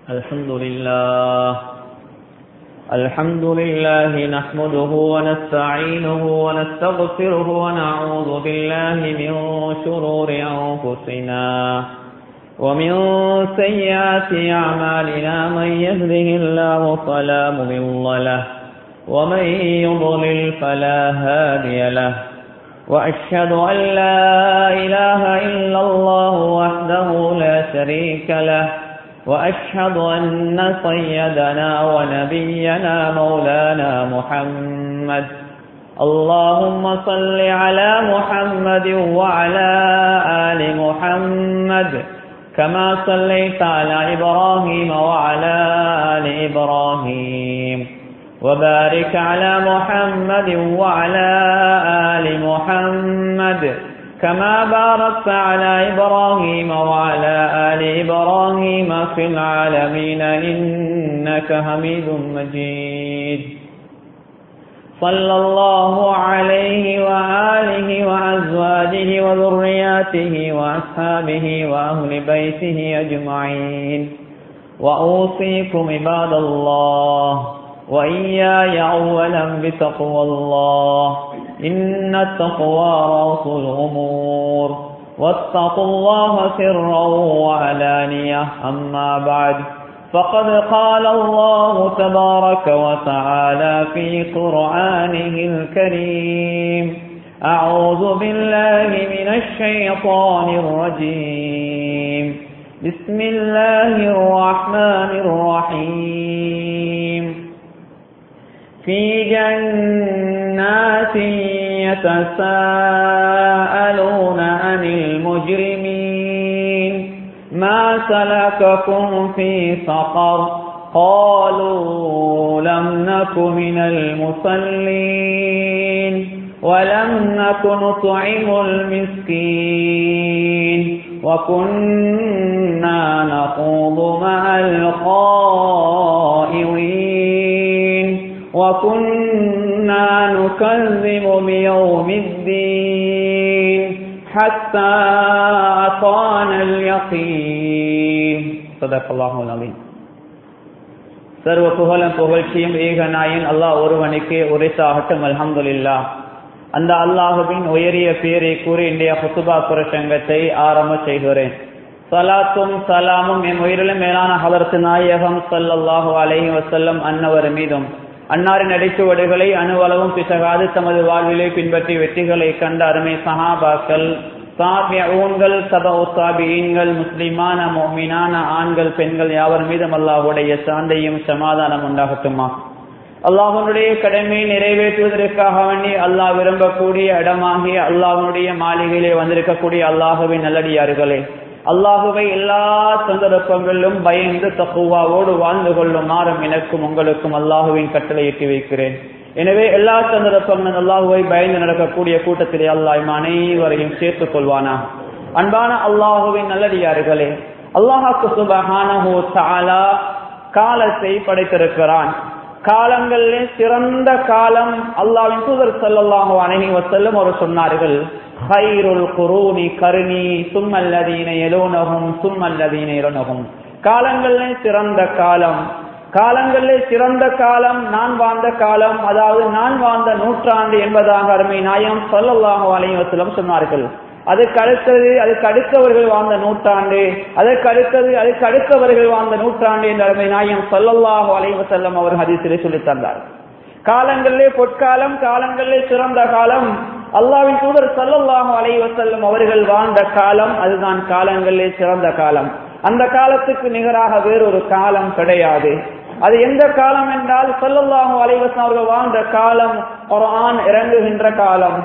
الحمد لله الحمد لله نحمده ونستعينه ونستغفره ونعوذ بالله من شرور أنفسنا ومن سيئات أعمالنا من يهده الله فلا مضل له ومن يضلل فلا هادي له وأشهد أن لا إله إلا الله وحده لا شريك له وأشهد أن سيدنا ونبينا مولانا محمد اللهم صل على محمد وعلى آل محمد كما صليت على إبراهيم وعلى آل إبراهيم وبارك على محمد وعلى آل محمد كما باركت على إبراهيم وعلى آل إبراهيم في العالمين إنك حميد مجيد صلى الله عليه وآله وأزواجه وذرياته وأصحابه وأهل بيته أجمعين وأوصيكم عباد الله وإياي أولا بتقوى الله إن التقوى رأس الأمور واتقوا الله سرا وعلانية أما بعد فقد قال الله تبارك وتعالى في قرآنه الكريم أعوذ بالله من الشيطان الرجيم بسم الله الرحمن الرحيم في جنات يتساءلون عن المجرمين ما سلككم في سقر قالوا لم نك من المصلين ولم نك نطعم المسكين وكنا نخوض مع الخائضين وكنا نكذب بيوم الدين حتى أطانا اليقين صدق الله العظيم சர்வ புகழும் புகழ்ச்சியும் ஏக நாயன் அல்லாஹ் ஒருவனுக்கே உரைசாகட்டும் அல்ஹம்துலில்லா அந்த அல்லாஹுவின் உயரிய பேரை கூறி இன்றைய ஹுசுபா புரசங்கத்தை ஆரம்ப செய்கிறேன் சலாத்தும் சலாமும் என் உயிரிலும் மேலான ஹலரத்து நாயகம் சல்லல்லாஹு அலைஹி வசல்லம் அன்னவர் மீதும் அன்னாரின் அடிச்சுவடுகளை அணுவளவும் பிசகாது தமது வாழ்விலே பின்பற்றி வெற்றிகளை கண்ட அருமை சஹாபாக்கள் சாபியூன்கள் சப உசாபியீன்கள் முஸ்லிமான மோமினான ஆண்கள் பெண்கள் யாவர் மீதும் அல்லாஹுடைய சாந்தையும் சமாதானம் உண்டாகட்டுமா அல்லாஹனுடைய கடமையை நிறைவேற்றுவதற்காக வேண்டி அல்லாஹ் விரும்பக்கூடிய இடமாகிய அல்லாஹனுடைய மாளிகையிலே வந்திருக்கக்கூடிய அல்லாஹுவின் நல்லடியார்களே அல்லாஹுவை எல்லா சந்தர்ப்பங்களிலும் பயந்து தப்புவாவோடு வாழ்ந்து கொள்ளுமாறும் எனக்கும் உங்களுக்கும் அல்லாஹுவின் கட்டளையிட்டு வைக்கிறேன் எனவே எல்லா சந்தர்ப்பங்களும் அல்லாஹுவை பயந்து நடக்கக்கூடிய கூட்டத்திலே அல்லாஹ் அனைவரையும் சேர்த்துக் கொள்வானா அன்பான அல்லாஹுவின் நல்லடியார்களே அல்லாஹாக்கு சுபஹானஹு தாலா காலத்தை படைத்திருக்கிறான் காலங்களிலே சிறந்த காலம் அல்லாவின் தூதர் சல்லாஹு அணகி வசல்லும் அவர் சொன்னார்கள் ஹைருல் குரூனி கருணி சும்மல்லதீன எலோனகும் சும்மல்லதீன எலோனகும் காலங்களிலே சிறந்த காலம் காலங்களிலே சிறந்த காலம் நான் வாழ்ந்த காலம் அதாவது நான் வாழ்ந்த நூற்றாண்டு என்பதாக அருமை நாயம் சொல்லல்லாஹு அலைவசலம் சொன்னார்கள் அதுக்கு அடுத்தது அதுக்கு அடுத்தவர்கள் வாழ்ந்த நூற்றாண்டு அதற்கு அடுத்தது அதுக்கு அடுத்தவர்கள் வாழ்ந்த நூற்றாண்டு என்ற அருமை நாயம் சொல்லல்லாஹு அலைவசல்லம் அவர் ஹதீசிலே சொல்லித் தந்தார் காலங்களிலே பொற்காலம் காலங்களிலே சிறந்த காலம் அல்லாவின் தூதர் சல்லல்லாஹு அலைவசல்லம் அவர்கள் வாழ்ந்த காலம் அதுதான் காலங்களிலே சிறந்த காலம் அந்த காலத்துக்கு நிகராக வேறொரு காலம் கிடையாது அது எந்த காலம் என்றால் சொல்லல்லாஹு அலைவசம் அவர்கள் வாழ்ந்த காலம் ஒரு ஆண் இறங்குகின்ற காலம்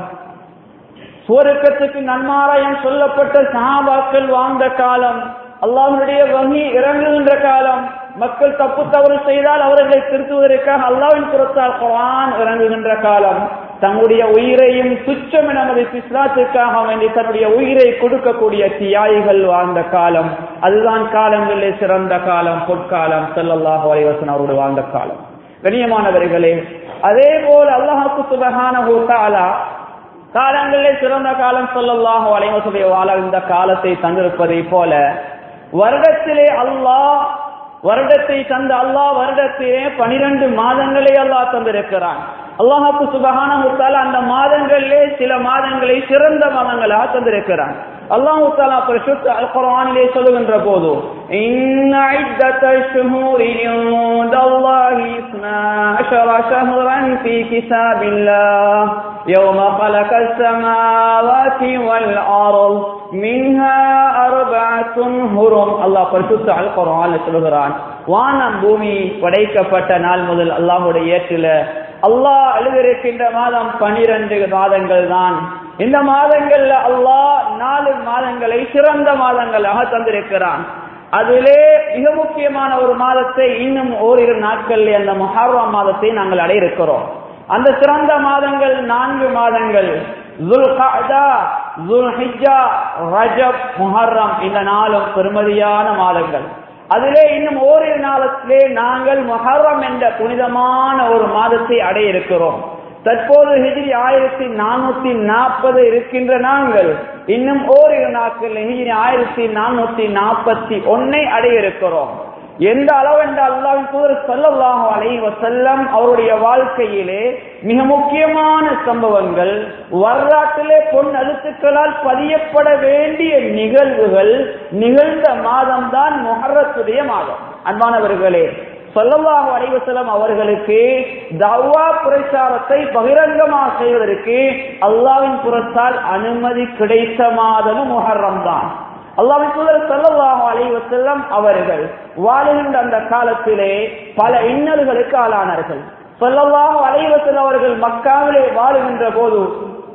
சுவருக்கத்துக்கு நன்மாராயம் சொல்லப்பட்ட சஹாபாக்கள் வாழ்ந்த காலம் அல்லாஹனுடைய வங்கி இறங்குகின்ற காலம் மக்கள் தப்பு தவறு செய்தால் அவர்களை திருத்துவதற்காக அல்லாவின் புறத்தால் குரான் இறங்குகின்ற காலம் தன்னுடைய உயிரையும் துச்சம் என மதித்து இஸ்லாத்துக்காக வேண்டி தன்னுடைய உயிரை கொடுக்கக்கூடிய தியாயிகள் வாழ்ந்த காலம் அதுதான் காலங்களிலே சிறந்த காலம் பொற்காலம் செல்லல்லாஹு அலைவசன் அவரோடு வாழ்ந்த காலம் கண்ணியமானவர்களே அதே போல் அல்லாஹுக்கு சுபகான தாலா காலங்களிலே சிறந்த காலம் சொல்லல்லாஹு அலைவசுடைய வாழ இந்த காலத்தை தந்திருப்பதை போல வருடத்திலே அல்லாஹ் வருடத்தை தந்த அல்லாஹ் வருடத்திலே பனிரெண்டு மாதங்களை அல்லாஹ் தந்திருக்கிறான் அல்லாஹாக்கு சுபகான அந்த மாதங்களிலே சில மாதங்களை சிறந்த மாதங்களாக தந்திருக்கிறான் அல்லாஹு தாலா பரிசுத்த அல் குர்ஆனிலே சொல்லுகின்ற போது இன்ன இத்தத ஷுஹூரி இன்தல்லாஹி இஸ்னா அஷர ஷஹ்ரன் ஃபீ கிதாபில்லாஹ் யௌம خلقல் ஸமாவாதி வல் அர்ض மின்ஹா அர்பஅத்துன் ஹுரும் அல்லாஹ் பரிசுத்த அல் குர்ஆனில் சொல்கிறான் வானம் பூமி படைக்கப்பட்ட நாள் முதல் அல்லாஹ்வுடைய ஏற்றில அல்லாஹ் எழுதியிருக்கின்ற மாதம் பனிரெண்டு மாதங்கள் தான் இந்த மாதங்கள்ல அல்லாஹ் நாலு மாதங்களை சிறந்த மாதங்களாக தந்திருக்கிறான் அதிலே மிக முக்கியமான ஒரு மாதத்தை இன்னும் ஓரிரு நாட்களில் அந்த முஹர்ரம் மாதத்தை நாங்கள் அடைய இருக்கிறோம் அந்த சிறந்த மாதங்கள் நான்கு மாதங்கள் ரஜப் முஹர்ரம் இந்த நாளும் பெருமதியான மாதங்கள் அதிலே இன்னும் ஓரிரு நாளத்திலே நாங்கள் மொஹர்ரம் என்ற புனிதமான ஒரு மாதத்தை அடைய இருக்கிறோம் தற்போது ஹிஜ்ரி ஆயிரத்தி நானூத்தி நாற்பது இருக்கின்ற நாங்கள் இன்னும் ஓரிரு நாட்கள் ஹிஜ்ரி ஆயிரத்தி நானூத்தி நாற்பத்தி ஒன்னை அடைய இருக்கிறோம் எந்த அளவென்ற அல்லாவின் தூதர் சல்லல்லாஹு அலைஹி வஸல்லம் அவருடைய வாழ்க்கையிலே மிக முக்கியமான சம்பவங்கள் வரலாற்றிலே பொன் எழுத்துக்களால் பதியப்பட வேண்டிய நிகழ்வுகள் நிகழ்ந்த மாதம்தான் முஹர்ரத்துடைய மாதம் அன்பானவர்களே சொல்லல்லாஹு அலைவசலம் அவர்களுக்கு தவ்வா பிரச்சாரத்தை பகிரங்கமாக செய்வதற்கு அல்லாவின் புறத்தால் அனுமதி கிடைத்த மாதமும் முஹர்ரம் தான் அல்லாவின் தூதர் சல்லல்லாஹு அலைஹி வஸல்லம் அவர்கள் வாழுகின்ற அந்த காலத்திலே பல இன்னல்களுக்கு ஆளானார்கள் சொல்லல்லாஹு அலைஹி வஸல்லம் அவர்கள் மக்காவிலே வாழுகின்ற போது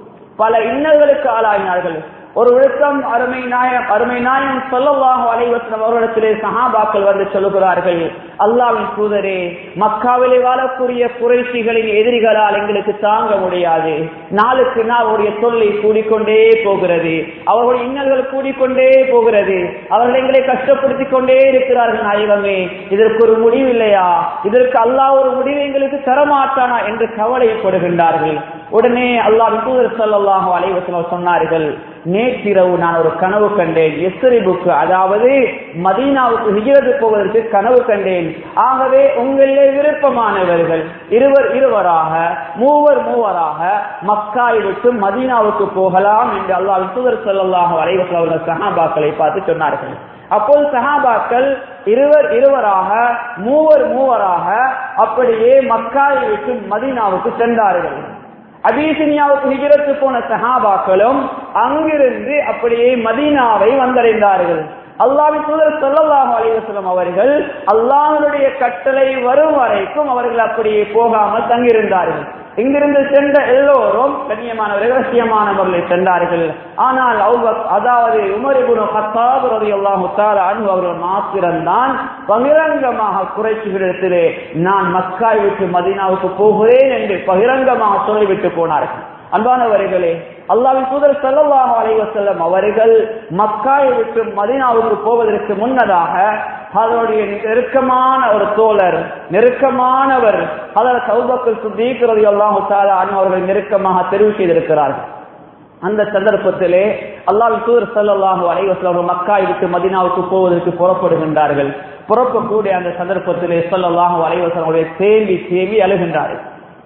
பல இன்னல்களுக்கு ஆளாயினார்கள் ஒரு விழுக்கம் அருமை நாயம் அருமை நாயம் சொல்லல்லாஹு அலைவசனம் அவர்களிடத்திலே சஹாபாக்கள் வந்து சொல்லுகிறார்கள் அல்லாவின் தூதரே மக்காவிலே வாழக்கூடிய குறைசிகளின் எதிரிகளால் எங்களுக்கு தாங்க முடியாது நாளுக்கு நாள் உடைய தொல்லை கூடிக்கொண்டே போகிறது அவர்களுடைய இன்னல்கள் கூடிக்கொண்டே போகிறது அவர்கள் எங்களை கஷ்டப்படுத்திக் கொண்டே இருக்கிறார்கள் நாயகமே இதற்கு ஒரு முடிவு இல்லையா இதற்கு அல்லாஹ் ஒரு முடிவு எங்களுக்கு தரமாட்டானா என்று கவலைப்படுகின்றார்கள் உடனே அல்லாஹ் தூதர் சல்லாஹு அலைவசனம் சொன்னார்கள் நேற்றிரவு நான் ஒரு கனவு கண்டேன் எஸ்ரிபுக்கு அதாவது மதீனாவுக்கு ஹிஜரத்து போவதற்கு கனவு கண்டேன் ஆகவே உங்களிலே விருப்பமானவர்கள் இருவர் இருவராக மூவர் மூவராக மக்காய் விட்டு மதீனாவுக்கு போகலாம் என்று அல்லாஹ் தூதர் சல்லாஹு அலைவசம் அவர்கள் சஹாபாக்களை பார்த்து சொன்னார்கள் அப்போது சஹாபாக்கள் இருவர் இருவராக மூவர் மூவராக அப்படியே மக்காயை விட்டு மதீனாவுக்கு சென்றார்கள் அபீசினியாவுக்கு ஹிஜரத்து போன சஹாபாக்களும் அங்கிருந்து அப்படியே மதீனாவை வந்தடைந்தார்கள் அல்லாவின் தூதர் சொல்லல்லாஹு அலைவசலம் அவர்கள் அல்லாஹனுடைய கட்டளை வரும் வரைக்கும் அவர்கள் அப்படியே போகாமல் தங்கியிருந்தார்கள் இங்கிருந்து சென்ற எல்லோரும் கண்ணியமான ரகசியமான முறையில் சென்றார்கள் ஆனால் அதாவது உமரிபுன் ஹத்தாப் ரவி அல்லாஹு அன்பு அவர்கள் மாத்திரம்தான் பகிரங்கமாக குறைச்சிவிடத்திலே நான் மக்காய் விட்டு மதீனாவுக்கு போகிறேன் என்று பகிரங்கமாக சொல்லிவிட்டு போனார்கள் அன்பானவர்களே அல்லாவின் தூதர் சல்லாஹு அலைவசல்லம் அவர்கள் மக்காயை விட்டு மதீனாவுக்கு போவதற்கு முன்னதாக அதனுடைய நெருக்கமான ஒரு தோழர் நெருக்கமானவர் அதர் சௌபக்கல் சுத்தீக்கிறது எல்லாம் அவர்கள் நெருக்கமாக தெரிவு செய்திருக்கிறார்கள் அந்த சந்தர்ப்பத்திலே அல்லாவின் தூதர் சல்லாஹு அலைவசல்லம் மக்காய் விட்டு மதினாவுக்கு போவதற்கு புறப்படுகின்றார்கள் புறப்படக்கூடிய அந்த சந்தர்ப்பத்திலே சொல்லல்லாஹு அலைவசல்லம் தேம்பி தேம்பி அழுகின்றார்கள்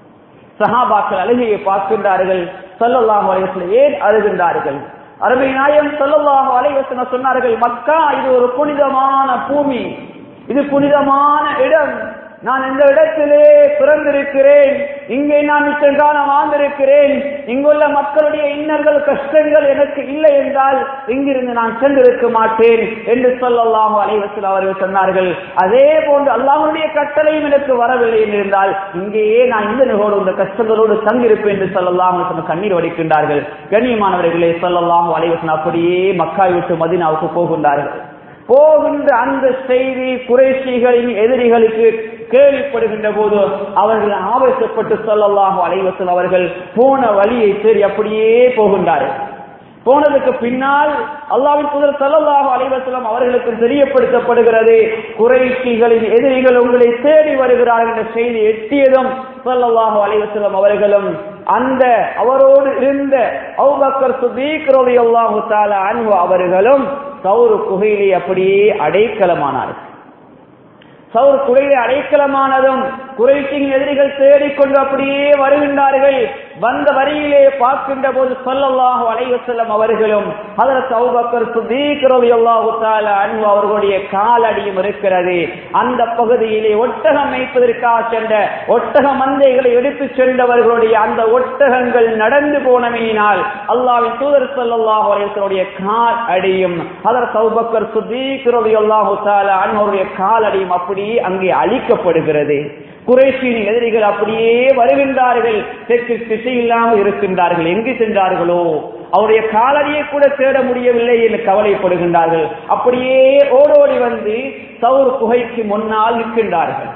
சஹாபாக்கள் அழுகையை பார்க்கின்றார்கள் சொல்லல்லாஹு அலைவசல்லம் ஏன் அழுகின்றார்கள் அரபி நாயம் சொல்லல்லாஹு அலைவசன சொன்னார்கள் மக்கா இது ஒரு புனிதமான பூமி இது புனிதமான இடம் நான் இந்த இடத்திலே பிறந்திருக்கிறேன் இங்கே நான் இத்தனை காலம் வாழ்ந்திருக்கிறேன் இங்குள்ள மக்களுடைய இன்னல்கள் கஷ்டங்கள் எனக்கு இல்லை என்றால் இங்கிருந்து நான் சென்றிருக்க மாட்டேன் என்று சொல்லலாம் அலைவசல் அவர்கள் சொன்னார்கள் அதே போன்று அல்லாஹனுடைய கட்டளையும் எனக்கு வரவில்லை என்றிருந்தால் இங்கேயே நான் இந்த நிகழ்வு இந்த கஷ்டங்களோடு தங்கியிருப்பேன் என்று சொல்லலாம் கண்ணீர் வடிக்கின்றார்கள் கண்ணியமானவர்களே சொல்லலாம் அலைவசன் அப்படியே மக்காய் விட்டு மதினாவுக்கு போகின்றார்கள் போகின்ற அந்த செய்தி குறைசிகளின் எதிரிகளுக்கு கேள்விப்படுகின்ற போது அவர்கள் ஆவேசப்பட்டு சொல்லலாம் அலைவசல் அவர்கள் போன வழியை தேடி அப்படியே போகின்றார்கள் போனதுக்கு பின்னால் அல்லாவின் புதர் சல்லல்லாஹு அலைவசலம் அவர்களுக்கு தெரியப்படுத்தப்படுகிறது குறைசிகளின் எதிரிகள் உங்களை தேடி வருகிறார்கள் என்ற செய்தி எட்டியதும் சல்லல்லாஹு அலைவசலம் அவர்களும் அந்த அவரோடு இருந்த அவுபக்கர் சுதீக்ரோதி அல்லாஹு தாலா அன்பு அவர்களும் சௌரு குகையிலே அப்படியே அடைக்கலமானார்கள் சவுர் குறையிலே அடைக்கலமானதும் குறைசின் எதிரிகள் தேடிக்கொண்டு அப்படியே வருகின்றார்கள் வந்த வரியிலே பார்க்கின்ற போது சொல்லல்லாஹு அலைஹி வஸல்லம் அவர்களும் ஹஜரத் அபூபக்கர் சித்தீக் ரலியல்லாஹு தஆலா அன்ஹு அவர்களுடைய காலடியும் இருக்கிறது அந்த பகுதியிலே ஒட்டகம் மேய்ப்பதற்காக சென்ற ஒட்டக மந்தைகளை எடுத்து சென்றவர்களுடைய அந்த ஒட்டகங்கள் நடந்து போனமையினால் அல்லாஹ்வின் தூதர் ஸல்லல்லாஹு அலைஹி வஸல்லுடைய கால் அடியும் ஹஜரத் அபூபக்கர் சித்தீக் ரலியல்லாஹு தஆலா அன்ஹுடைய கால் அடியும் அப்படியே அங்கே அழிக்கப்படுகிறது குறைஷியின் எதிரிகள் அப்படியே வருகின்றார்கள் தெற்கு திசை இல்லாமல் இருக்கின்றார்கள் எங்கு சென்றார்களோ அவருடைய காலடியை கூட தேட முடியவில்லை என்று கவலைப்படுகின்றார்கள் அப்படியே ஓடோடி வந்து சவுர் குகைக்கு முன்னால் நிற்கின்றார்கள்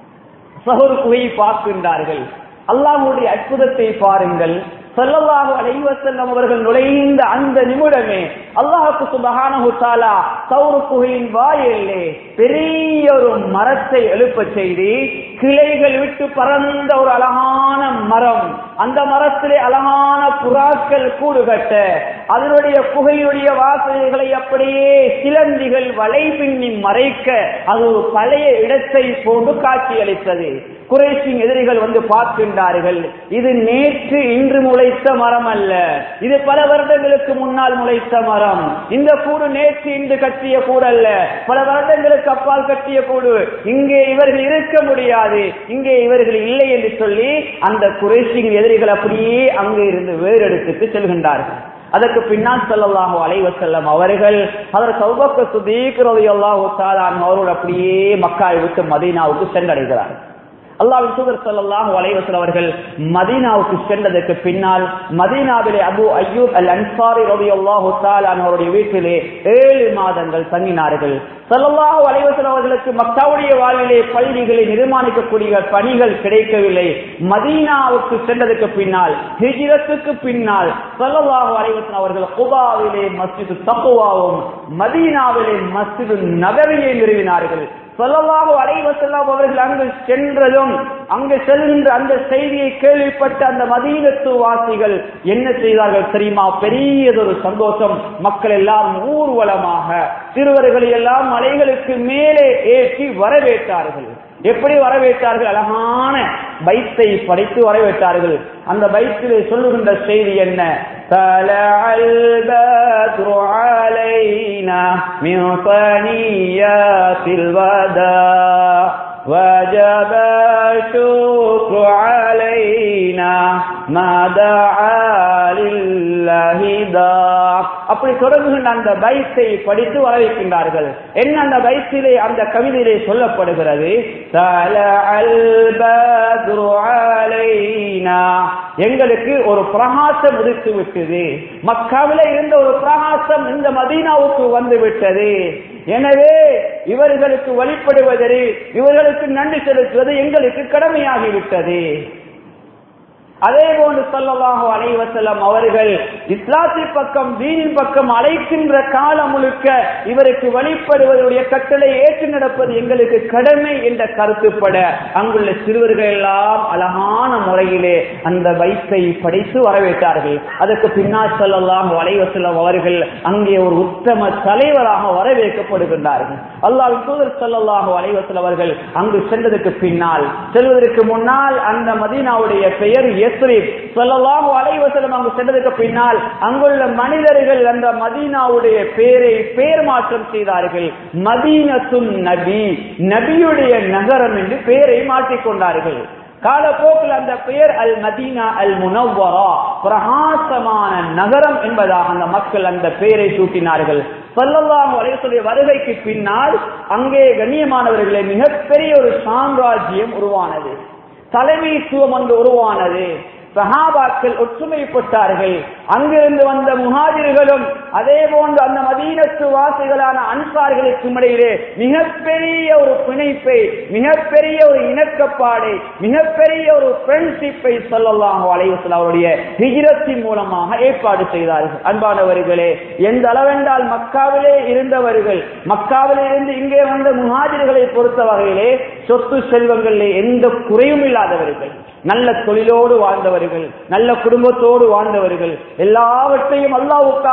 சவுர் குகையை பார்க்கின்றார்கள் அல்லாஹ்வுடைய அற்புதத்தை பாருங்கள் ஸல்லல்லாஹு அலைஹி வஸல்லம் அவர்கள் நுழைந்த அந்த நிமிடமே அல்லாஹ்வுக்கு சுப்ஹானஹு தஆலா சௌர் குகையின் வாயிலே பெரிய ஒரு மரத்தை எழுப்பச் செய்து கிளைகள் விட்டு பறந்த ஒரு அழகான மரம் அந்த மரத்திலே அழகான புறாக்கள் கூடு கட்ட அதனுடைய குகையுடைய வாசல்களை அப்படியே சிலந்திகள் வலை பின்னி மறைக்க அது ஒரு பழைய இடத்தை போன்று காட்சியளித்தது குறைஷின் எதிரிகள் வந்து பார்க்கின்றார்கள் இது நேற்று இன்று முளைத்த மரம் அல்ல இது பல வருடங்களுக்கு முன்னால் முளைத்த மரம் இந்த கூடு நேற்று இன்று கட்டிய கூடு அல்ல பல வருடங்களுக்கு அப்பால் கட்டிய கூடு இங்கே இவர்கள் இருக்க முடியாது இங்கே இவர்கள் இல்லை என்று சொல்லி அந்த குறைஷின் எதிரிகள் அப்படியே அங்கே இருந்து வேறு இடத்துக்கு செல்கின்றார்கள் அதற்கு பின்னால் செல்லல்லாஹு அலைவசல்லம் அவர்கள் அதற்கு சௌபக்க சுதீக்கிறது அல்லாஹு அவரோடு அப்படியே மக்காவை விட்டு மதீனாவுக்கு சென்றடைகிறார்கள் அல்லாவின் தூதர் ஸல்லல்லாஹு அலைஹி வஸல்லம் அவர்கள் மதீனாவுக்கு சென்றதற்கு பின்னால் மதீனாவிலே அபு அய்யூப் அல் அன்சாரி ரலியல்லாஹு தஆலா அவருடைய வீட்டிலே ஏழு மாதங்கள் தங்கினார்கள் ஸல்லல்லாஹு அலைஹி வஸல்லம் அவர்களுக்கு மக்காவுடைய வாழ்விலே பள்ளிகளை நிர்மாணிக்கக்கூடிய பணிகள் கிடைக்கவில்லை மதீனாவுக்கு சென்றதற்கு பின்னால் ஹிஜ்ரத்துக்கு பின்னால் ஸல்லல்லாஹு அலைஹி வஸல்லம் அவர்கள் குபாவிலே மஸ்ஜிது தக்வாவும் மதீனாவிலே மஸ்ஜிது நபவியை நிறுவினார்கள் சொல்லலாக அலைவசல்லாம் அவர்கள் அங்கு சென்றதும் அங்கு செல்கின்ற அந்த செய்தியை கேள்விப்பட்ட அந்த மதீனத்து வாசிகள் என்ன செய்தார்கள் தெரியுமா பெரியதொரு சந்தோஷம் மக்கள் எல்லாம் ஊர்வலமாக சிறுவர்களை எல்லாம் மலைகளுக்கு மேலே ஏற்றி வரவேற்றார்கள் எப்படி வரவேற்றார்கள் அழகான பைத்தை படைத்து வரவேற்றார்கள் அந்த பைத்திலே சொல்லுகின்ற செய்தி என்ன طلع البدر علينا من ثنيات الوداع وجب الشكر علينا ما دعا لله داع அப்படி தொடங்குகின்ற அந்த பைத்தை படித்து வரவேற்கின்றார்கள் என்ன அந்த பைத்திலே அந்த கவிதையிலே சொல்லப்படுகிறது எங்களுக்கு ஒரு பிரகாசம் உதித்து விட்டது மக்காவில இருந்த ஒரு பிரகாசம் இந்த மதீனாவுக்கு வந்து விட்டது எனவே இவர்களுக்கு வழிபடுவதற்கு இவர்களுக்கு நன்றி செலுத்துவது எங்களுக்கு கடமையாகிவிட்டது அதே போன்று சொல்லலாக அலைவசல்லம் அவர்கள் இஸ்லாத்தி பக்கம் தீனின் பக்கம் அழைக்கின்ற காலம் முழுக்க இவருக்கு வழிபடுவதுடைய கட்டளை ஏற்று நடப்பது எங்களுக்கு கடமை என்ற கருத்துப்பட அங்குள்ள சிறுவர்கள் எல்லாம் அழகான முறையிலே அந்த வைத்தை படைத்து வரவேற்றார்கள் அதற்கு பின்னால் சொல்லலாம் அலைவசல்லம் அவர்கள் அங்கே ஒரு உத்தம தலைவராக வரவேற்கப்படுகின்றார்கள் அல்லாஹ் தூதர் சொல்லல்லாஹு அலைவசல் அவர்கள் அங்கு சென்றதற்கு பின்னால் செல்வதற்கு முன்னால் அந்த மதீனாவுடைய பெயர் எஸ்ரீப் சொல்லலாஹு அலைவசலம் அங்கு சென்றதற்கு பின்னால் அங்குள்ள மனிதர்கள் அந்த மதீனாவுடைய பேரை பேர் மாற்றம் செய்தார்கள் மதீனத்துன் நபி நபியுடைய நகரம் என்று பெயரை மாற்றிக்கொண்டார்கள் காலப்போக்கில் அந்த பெயர் அல் மதீனா அல் முனவரா பிரகாசமான நகரம் என்பதாக அந்த மக்கள் அந்த பெயரை சூட்டினார்கள் சொல்லலாம் வலையுடைய வருகைக்கு பின்னால் அங்கே கண்ணியமானவர்களே மிகப்பெரிய ஒரு சாம்ராஜ்யம் உருவானது தலைமைத்துவம் ஒன்று உருவானது சஹாபாக்கள் ஒற்றுமைப்பட்டார்கள் அங்கிருந்து வந்த முஹாஜிர்களும் அதே போன்று அந்த மதீனத்து வாசிகளான அன்சார்களுக்கு இடையிலே மிகப்பெரிய ஒரு பிணைப்பை மிகப்பெரிய ஒரு இணக்கப்பாடை மிகப்பெரிய ஒரு ஃப்ரெண்ட்ஷிப்பை சொல்லலாம் அலைவசல் அவருடைய ஹிஜிரத்தின் மூலமாக ஏற்பாடு செய்தார்கள் அன்பானவர்களே எந்த அளவென்றால் மக்காவிலே இருந்தவர்கள் மக்காவிலே இருந்து இங்கே வந்த முஹாஜிர்களை பொறுத்த வகையிலே சொத்து செல்வங்களிலே எந்த குறையும் இல்லாதவர்கள் நல்ல தொழிலோடு வாழ்ந்தவர்கள் நல்ல குடும்பத்தோடு வாழ்ந்தவர்கள் எல்லாவற்றையும் அல்லாவுக்காக விட்டு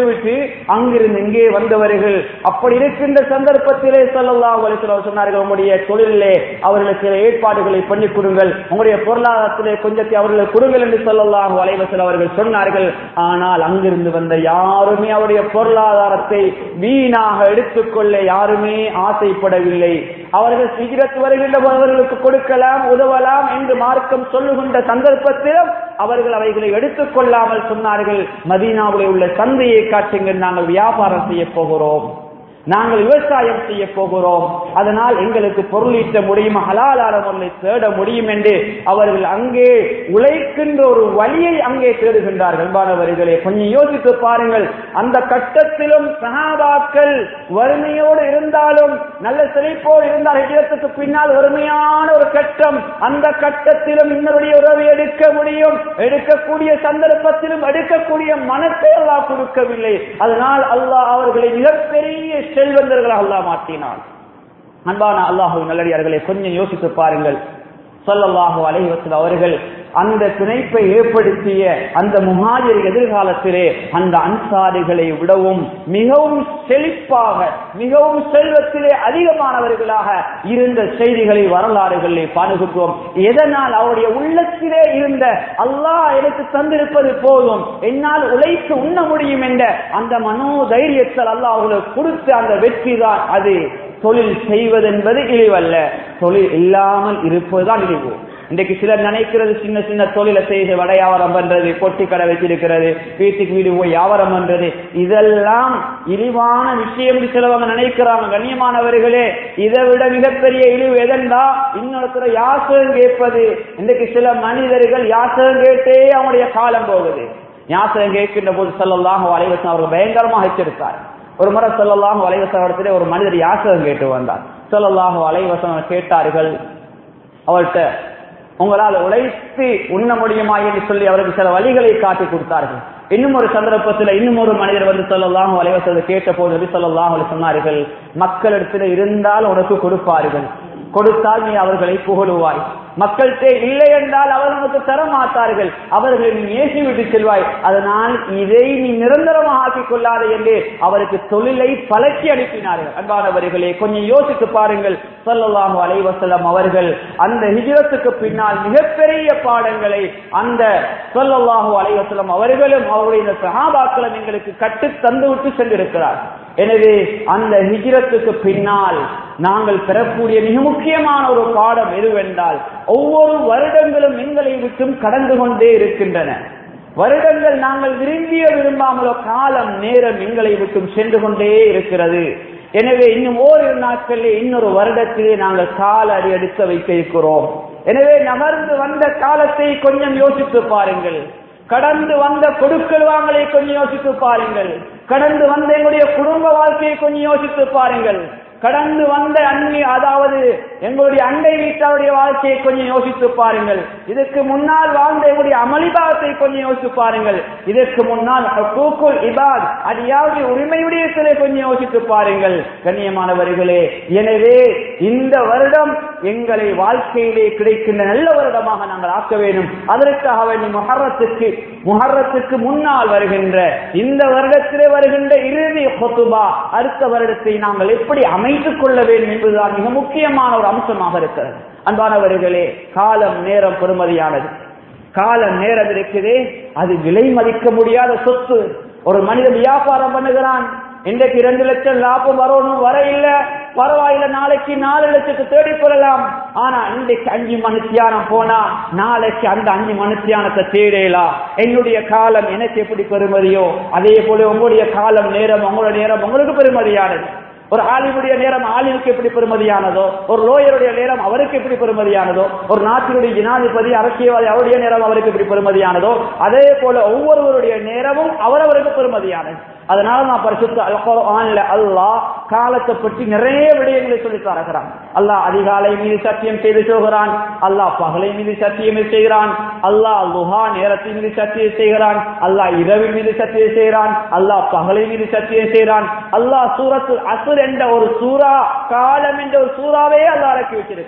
விட்டுவிட்டு அங்கிருந்து இங்கே வந்தவர்கள் அப்படி இருக்கின்ற சந்தர்ப்பத்திலே ஸல்லல்லாஹு அலைஹி வஸல்லம் சொன்னார்கள் உங்களுடைய தொழிலிலே அவர்களுக்கு சில ஏற்பாடுகளை பண்ணி கொடுங்கள் உங்களுடைய பொருளாதாரத்திலே கொஞ்சத்தை அவர்களுக்கு கொடுங்கள் என்று ஸல்லல்லாஹு அலைஹி வஸல்லம் அவர்கள் சொன்னார்கள் ஆனால் அங்கிருந்து வந்த யாருமே அவருடைய பொருளாதாரத்தை வீணாக எடுத்துக்கொள்ள யாருமே ஆசைப்படவில்லை அவர்கள் சிகிரத்து வருகின்ற போது அவர்களுக்கு கொடுக்கலாம் உதவலாம் என்று மார்க்கம் சொல்லுகின்ற சந்தர்ப்பத்திலும் அவர்கள் அவைகளை எடுத்துக் கொள்ளாமல் சொன்னார்கள் மதீனாவிலே உள்ள சந்தையை காட்டுங்கள் நாங்கள் வியாபாரம் செய்ய போகிறோம் நாங்கள் விவசாயம் செய்ய போகிறோம் அதனால் எங்களுக்கு பொருளீட்ட முடியும் ஹலாலான பொருளை தேட முடியும் என்று அவர்கள் அங்கே உழைக்கின்ற ஒரு வழியை அங்கே தேடுகின்றார்கள் அன்பானவர்களே கொஞ்சம் யோசித்து பாருங்கள் அந்த கட்டத்திலும் சகாபாக்கள் வறுமையோடு இருந்தாலும் நல்ல செழிப்போடு இருந்தால் ஹிஜரத்துக்கு பின்னால் வறுமையான ஒரு கட்டம் அந்த கட்டத்திலும் இன்னருடைய உறவை எடுக்க முடியும் எடுக்கக்கூடிய சந்தர்ப்பத்திலும் எடுக்கக்கூடிய மனத்தை அல்லாஹ் கொடுக்கவில்லை அதனால் அல்லாஹ் அவர்களை மிகப்பெரிய செல்வந்தர்களாக அல்லாஹ் மாற்றினான் அன்பான அல்லாஹு நல்லடியார்களை கொஞ்சம் யோசித்து பாருங்கள் சொல்லல்லாஹு அலைவசல் அவர்கள் அந்த பிணைப்பை ஏற்படுத்திய அந்த முஹாஜர் எதிர்காலத்திலே அந்த அன்சாரிகளை விடவும் மிகவும் செழிப்பாக மிகவும் செல்வத்திலே அதிகமானவர்களாக இருந்த செய்திகளை வரலாறுகளிலே பாடுகின்றோம் எதனால் அவருடைய உள்ளத்திலே இருந்த அல்லாஹ் எனக்கு தந்திருப்பது போதும் என்னால் உழைத்து உண்ண முடியும் என்ற அந்த மனோ தைரியத்தில் அல்லாஹ் அவர்களுக்கு கொடுத்த அந்த வெற்றி தான் அது தொழில் செய்வதென்பது இழிவல்ல தொழில் இல்லாமல் இருப்பதுதான் இழிவு இன்றைக்கு சிலர் நினைக்கிறது சின்ன சின்ன தொழிலை செய்து வடை வியாபாரம் பண்றது பொட்டி கடை வச்சிருக்கிறது வீட்டுக்கு வீடு போய் வியாபாரம் பண்றது இதெல்லாம் இழிவான விஷயம் என்று சிலவங்க நினைக்கிறாங்க கண்ணியமானவர்களே இதை விட மிகப்பெரிய இழிவு எதென்றா இன்னொருத்தர யாசகம் கேட்பது இன்றைக்கு சில மனிதர்கள் யாசகம் கேட்டே அவனுடைய காலம் போகுது யாசகம் கேட்கின்ற போது சொல்லலாம் அலைவசம் அவர்கள் பயங்கரமாக எச்சரித்தார் ஒரு முறை சொல்லலாம் அலைவசம் ஒரு மனிதர் யாசகம் கேட்டு வந்தார் சொல்லலாம் அலைவசம் கேட்டார்கள் அவர்கிட்ட உங்களால் உழைத்து உண்ண முடியுமா என்று சொல்லி அவருக்கு சில வழிகளை காட்டி கொடுத்தார்கள் இன்னும் ஒரு சந்தர்ப்பத்தில் இன்னும் ஒரு மனிதர் வந்து சொல்லலாம் வலைவசத்தை கேட்ட போது நபி சொல்லலாம் சொன்னார்கள் மக்களிடத்தில் இருந்தால் உனக்கு கொடுப்பார்கள் கொடுத்தால் நீ அவர்களை புகழுவாய் மக்கள்கிட்ட இல்லை என்றால் அவர் உனக்கு தர மாட்டார்கள் அவர்களை நீ ஏசி விட்டு செல்வாய் அதனால் இதை நீ நிரந்தரமாக ஆக்கிக் கொள்ளாதே என்று அவருக்கு தொழிலை பழக்கி அனுப்பினார்கள் அன்பானவர்களே கொஞ்சம் யோசித்து பாருங்கள் சொல்லலாம் அலைவசலம் அவர்கள் அந்த ஹிஜரத்துக்கு பின்னால் மிகப்பெரிய பாடங்களை அந்த சொல்லல்லாஹு அலைவசலம் அவர்களும் அவருடைய சகாபாக்களும் எங்களுக்கு கட்டு தந்து விட்டு சென்றிருக்கிறார் எனவே அந்த ஹிஜரத்துக்கு பின்னால் நாங்கள் பெறக்கூடிய மிக முக்கியமான ஒரு பாடம் எதுவென்றால் ஒவ்வொரு வருடங்களும் எங்களை விட்டும் கடந்து கொண்டே இருக்கின்றன வருடங்கள் நாங்கள் விரும்பிய விரும்பாமலோ காலம் நேரம் எங்களை விட்டும் சென்று கொண்டே இருக்கிறது எனவே இன்னும் ஓரிரு நாட்களிலே இன்னொரு வருடத்திலே நாங்கள் கால அடி எடுக்க வைக்க இருக்கிறோம் எனவே நகர்ந்து வந்த காலத்தை கொஞ்சம் யோசித்து பாருங்கள் கடந்து வந்த கொடுக்கல் வாங்கலை கொஞ்சம் யோசித்து பாருங்கள் கடந்து வந்த எங்களுடைய குடும்ப வாழ்க்கையை கொஞ்சம் யோசித்து பாருங்கள் கடந்து வந்த அந்நி அதாவது எங்களுடைய அண்டை வீட்டாருடைய வாழ்க்கையை கொஞ்சம் யோசித்து பாருங்கள் இதற்கு முன்னால் வாழ்ந்த எங்களுடைய அமளிபாகத்தை கொஞ்சம் யோசித்து பாருங்கள் இதற்கு முன்னால் கூக்குள் இபாத் அது யாருடைய உரிமையுடைய சிலை கொஞ்சம் யோசித்து பாருங்கள் கண்ணியமானவர்களே எனவே இந்த வருடம் எங்களை வாழ்க்கையிலே கிடைக்கின்ற நல்ல வருடமாக நாங்கள் ஆக்க வேண்டும் அதற்காக வேண்டி முஹர்ரத்துக்கு முஹர்ரத்துக்கு முன்னால் வருகின்ற இந்த வருடத்திலே வருகின்ற இறுதி ஹொத்துபா அடுத்த வருடத்தை நாங்கள் எப்படி அமைத்துக் கொள்ள வேண்டும் என்பதுதான் மிக முக்கியமான ஒரு அம்சமாக இருக்கிறது அன்பானவர்களே காலம் நேரம் பெறுமதியானது காலம் நேரம் இருக்குதே அது விலை மதிக்க முடியாத சொத்து ஒரு மனிதன் வியாபாரம் பண்ணுகிறான் இன்றைக்கு இரண்டு லட்சம் லாபம் வரணும் வர இல்ல பரவாயில்ல நாளைக்கு நாலு லட்சத்து தேடி கொள்ளலாம் ஆனா இன்றைக்கு அஞ்சு மனுத்தியானம் போனா நாளைக்கு அந்த அஞ்சு மனுத்தியானத்தை தேடலாம் என்னுடைய காலம் எனக்கு எப்படி பெறுமதியோ அதே போல உங்களுடைய காலம் நேரம் உங்களுடைய நேரம் உங்களுக்கு பெறுமதியானது ஒரு ஆலிமுடைய நேரம் ஆலிமுக்கு எப்படி பெருமதியானதோ ஒரு லோயருடைய நேரம் அவருக்கு எப்படி பெருமதியானதோ ஒரு நாட்டினுடைய ஜனாதிபதி அரசியல்வாதி அவருடைய நேரம் அவருக்கு எப்படி பெருமதியானதோ அதே போல ஒவ்வொருவருடைய நேரமும் அவரவருக்கு பெருமதியானது அதனால நான் பரிசுத்த அல்குர்ஆன்ல அல்லாஹ் காலத்தை பற்றி நிறைய விடயங்களை சொல்லி தருகிறான் அல்லாஹ் அதிகாலை மீது சத்தியம் செய்து சொல்கிறான் அல்லாஹ் பகலை மீது சத்தியம் செய்கிறான் அல்லாஹ் லுஹா நேரத்தின் மீது சத்தியம் செய்கிறான் அல்லாஹ் இரவின் மீது சத்தியம் செய்கிறான் அல்லாஹ் பகலை மீது சத்தியம் செய்கிறான் அல்லாஹ் சூரத்து அசுர் என்ற ஒரு சூரா காலம் என்ற ஒரு சூறாவே அல்லாஹ் இறக்கி வச்சிருக்கிறான்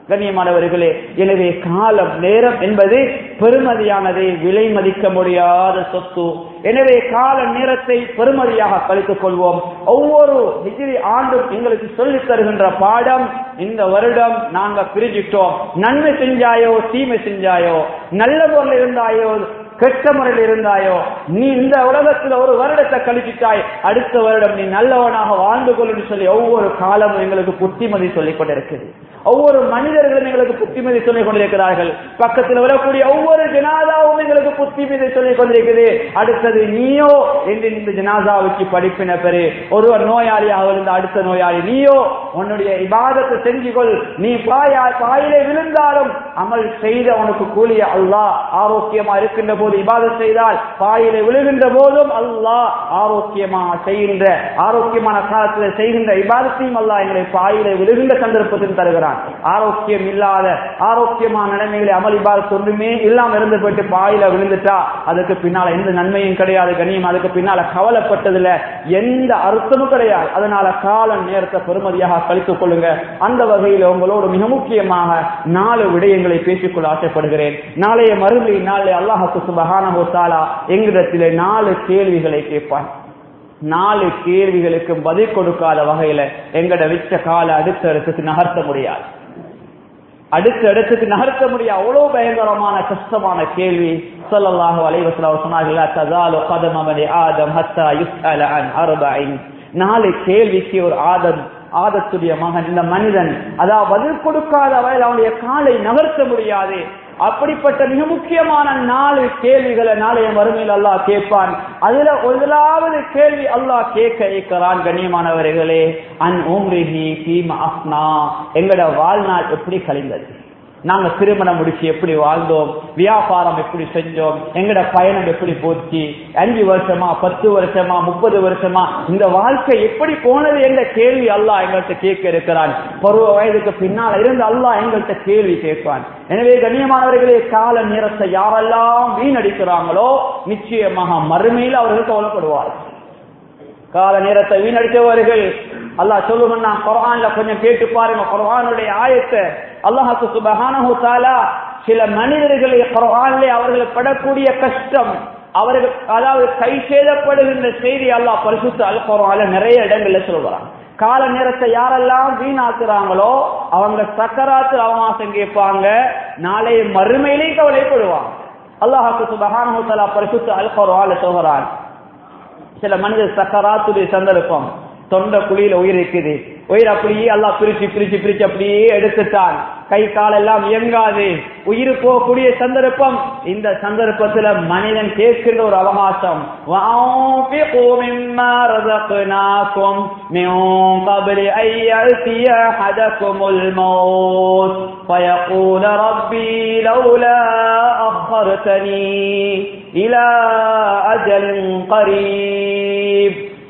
கண்ணியமானவர்களே எனவே காலம் நேரம் என்பது பெருமதியானது விலை மதிக்க முடியாத சொத்து எனவே கால நேரத்தை பெருமதியாக கழித்துக் கொள்வோம் ஒவ்வொரு டிகிரி ஆண்டும் எங்களுக்கு சொல்லித் தருகின்ற பாடம் இந்த வருடம் நாங்க பிரிஞ்சிட்டோம் நன்மை செஞ்சாயோ தீமை செஞ்சாயோ நல்ல பொருள் இருந்தாயோ கெட்ட முறையில் இருந்தாயோ நீ இந்த உலகத்தில் ஒரு வருடத்தை கழிச்சிட்டாய் அடுத்த வருடம் நீ நல்லவனாக வாழ்ந்து கொள்ளுன்னு சொல்லி ஒவ்வொரு காலமும் எங்களுக்கு புத்திமதி சொல்லிக் கொண்டிருக்கிறது ஒவ்வொரு மனிதர்களும் எங்களுக்கு புத்திமதி சொல்லிக் கொண்டிருக்கிறார்கள் பக்கத்தில் வரக்கூடிய ஒவ்வொரு ஜனாதாவும் எங்களுக்கு புத்திமதி சொல்லிக் கொண்டிருக்கிறது அடுத்தது நீயோ என்று இந்த ஜனாதாவுக்கு படிப்பின பெரு ஒருவர் நோயாளியாக இருந்த அடுத்த நோயாளி நீயோ உன்னுடைய இபாதத்தை செஞ்சு கொள் நீ பாயா பாயிலே விழுந்தாலும் அமல் செய்த உனக்கு கூலிய அல்லாஹ் ஆரோக்கியமா இருக்கின்ற போது இபாதத் செய்தால் பாயிலே விழுகின்ற போதும் அல்லாஹ் ஆரோக்கியமா செய்கின்ற ஆரோக்கியமான காலத்தில் செய்கின்ற இபாதத்தையும் அல்லாஹ் எங்களை பாயிலே விழுகின்ற சந்தர்ப்பத்தில் தருகிறான் ஆரோக்கியம் இல்லாத ஆரோக்கியமான நிலைமைகளை அமல் இபாதத் ஒன்றுமே இல்லாம இருந்து போயிட்டு பாயில விழுந்துட்டா அதுக்கு பின்னால எந்த நன்மையும் கிடையாது கண்ணியம் அதுக்கு பின்னால கவலைப்பட்டதுல எந்த அர்த்தமும் கிடையாது அதனால கால நேரத்தை பெருமதியாக கழித்துக் கொள்ளுங்க அந்த வகையில் உங்களோடு மிக முக்கியமாக நாலு விடயங்களை பேசிக்கொள்ள ஆசைப்படுகிறேன் நாளைய மறுமை நாளை அல்லாஹு சுபஹானஹு தஆலா எங்களிடத்திலே நாலு கேள்விகளை கேட்பான் நாலு கேள்விகளுக்கு பதில் கொடுக்காத வகையில எங்கட விச்ச கால அடுத்த இடத்துக்கு நகர்த்த முடியாது அடுத்த இடத்துக்கு நகர்த்த முடியாது அவ்வளவு பயங்கரமான கஷ்டமான கேள்வி சொல்லல்லாஹு அலைவசல சொன்னார்கள் ததாலு கதம் அவனி ஆதம் ஹத்தா யுஸ்அல அன் அர்பஇன் நாலு கேள்விக்கு ஒரு ஆதம் ஆதத்துடைய மகன் இந்த மனிதன் அதாவது பதில் கொடுக்காத வகையில் அவனுடைய காலை நகர்த்த முடியாது அப்படிப்பட்ட மிக முக்கியமான நாலு கேள்விகளை நாளைய வறுமையில் அல்லாஹ் கேட்பான் அதுல முதலாவது கேள்வி அல்லாஹ் கேட்க இருக்கிறான் கண்ணியமானவர்களே அன் உம்ரிஹி ஃபீம அஃப்னா எங்கட வாழ்நாள் எப்படி கழிந்தது நாங்க திருமணம் முடிச்சு எப்படி வாழ்ந்தோம் வியாபாரம் எப்படி செஞ்சோம் எங்கட பயணம் எப்படி போச்சு அஞ்சு வருஷமா பத்து வருஷமா முப்பது வருஷமா இந்த வாழ்க்கை எப்படி போனது என்ற கேள்வி அல்லாஹ் எங்கள்கிட்ட கேட்க இருக்கிறான் பருவ வயதுக்கு பின்னால் இருந்து அல்லாஹ் எங்கள்கிட்ட கேள்வி கேட்பான் எனவே கண்ணியமானவர்களே கால நேரத்தை யாரெல்லாம் வீணடிக்கிறாங்களோ நிச்சயமாக மறுமையில் அவர்கள் கவலைப்படுவார்கள் கால நேரத்தை வீணடித்தவர்கள் அல்லாஹ் சொல்லுங்கன்னா குரான்ல கொஞ்சம் கேட்டு பாருங்க குரானுடைய ஆயத்தை அல்லாஹாக்கு சுபஹானஹு தஆலா சில மனிதர்களை குரானிலே அவர்களுக்கு படக்கூடிய கஷ்டம் அவர்கள் அதாவது கை சேதப்படுகின்ற செய்தி அல்லாஹ் பரிசுத்த அல் குரான்ல நிறைய இடங்கள்ல சொல்றான் கால நேரத்தை யாரெல்லாம் வீணாக்குறாங்களோ அவங்க சக்கராத்து அவகாசம் கேட்பாங்க நாளைய மறுமையிலேயும் கவலைப்படுவாங்க அல்லாஹாக்கு சுபஹானஹு தஆலா பரிசுத்த அல் குரான்ல சொல்றான் சில மனிதர் சக்கராத்துடைய சந்தர்ப்பம் தொண்ட குழியில உயிர் இருக்குது உயிர் அப்படியே எல்லாம் பிரிச்சு பிரிச்சு பிரிச்சு அப்படியே எடுத்துட்டான் கை காலெல்லாம் இயங்காது உயிர் போகக்கூடிய சந்தர்ப்பம் இந்த சந்தர்ப்பத்துல மனிதன் கேட்கின்ற ஒரு அவகாசம் وَأَنفِقُوا مِمَّا رَزَقْنَاكُمْ مِنْ قَبْلِ أَنْ يَأْتِيَ أَحَدَكُمُ الْمَوْتُ فَيَقُولَ رَبِّي لَوْلَا أَخَّرْتَنِي إِلَى أَجَلٍ قَرِيبٍ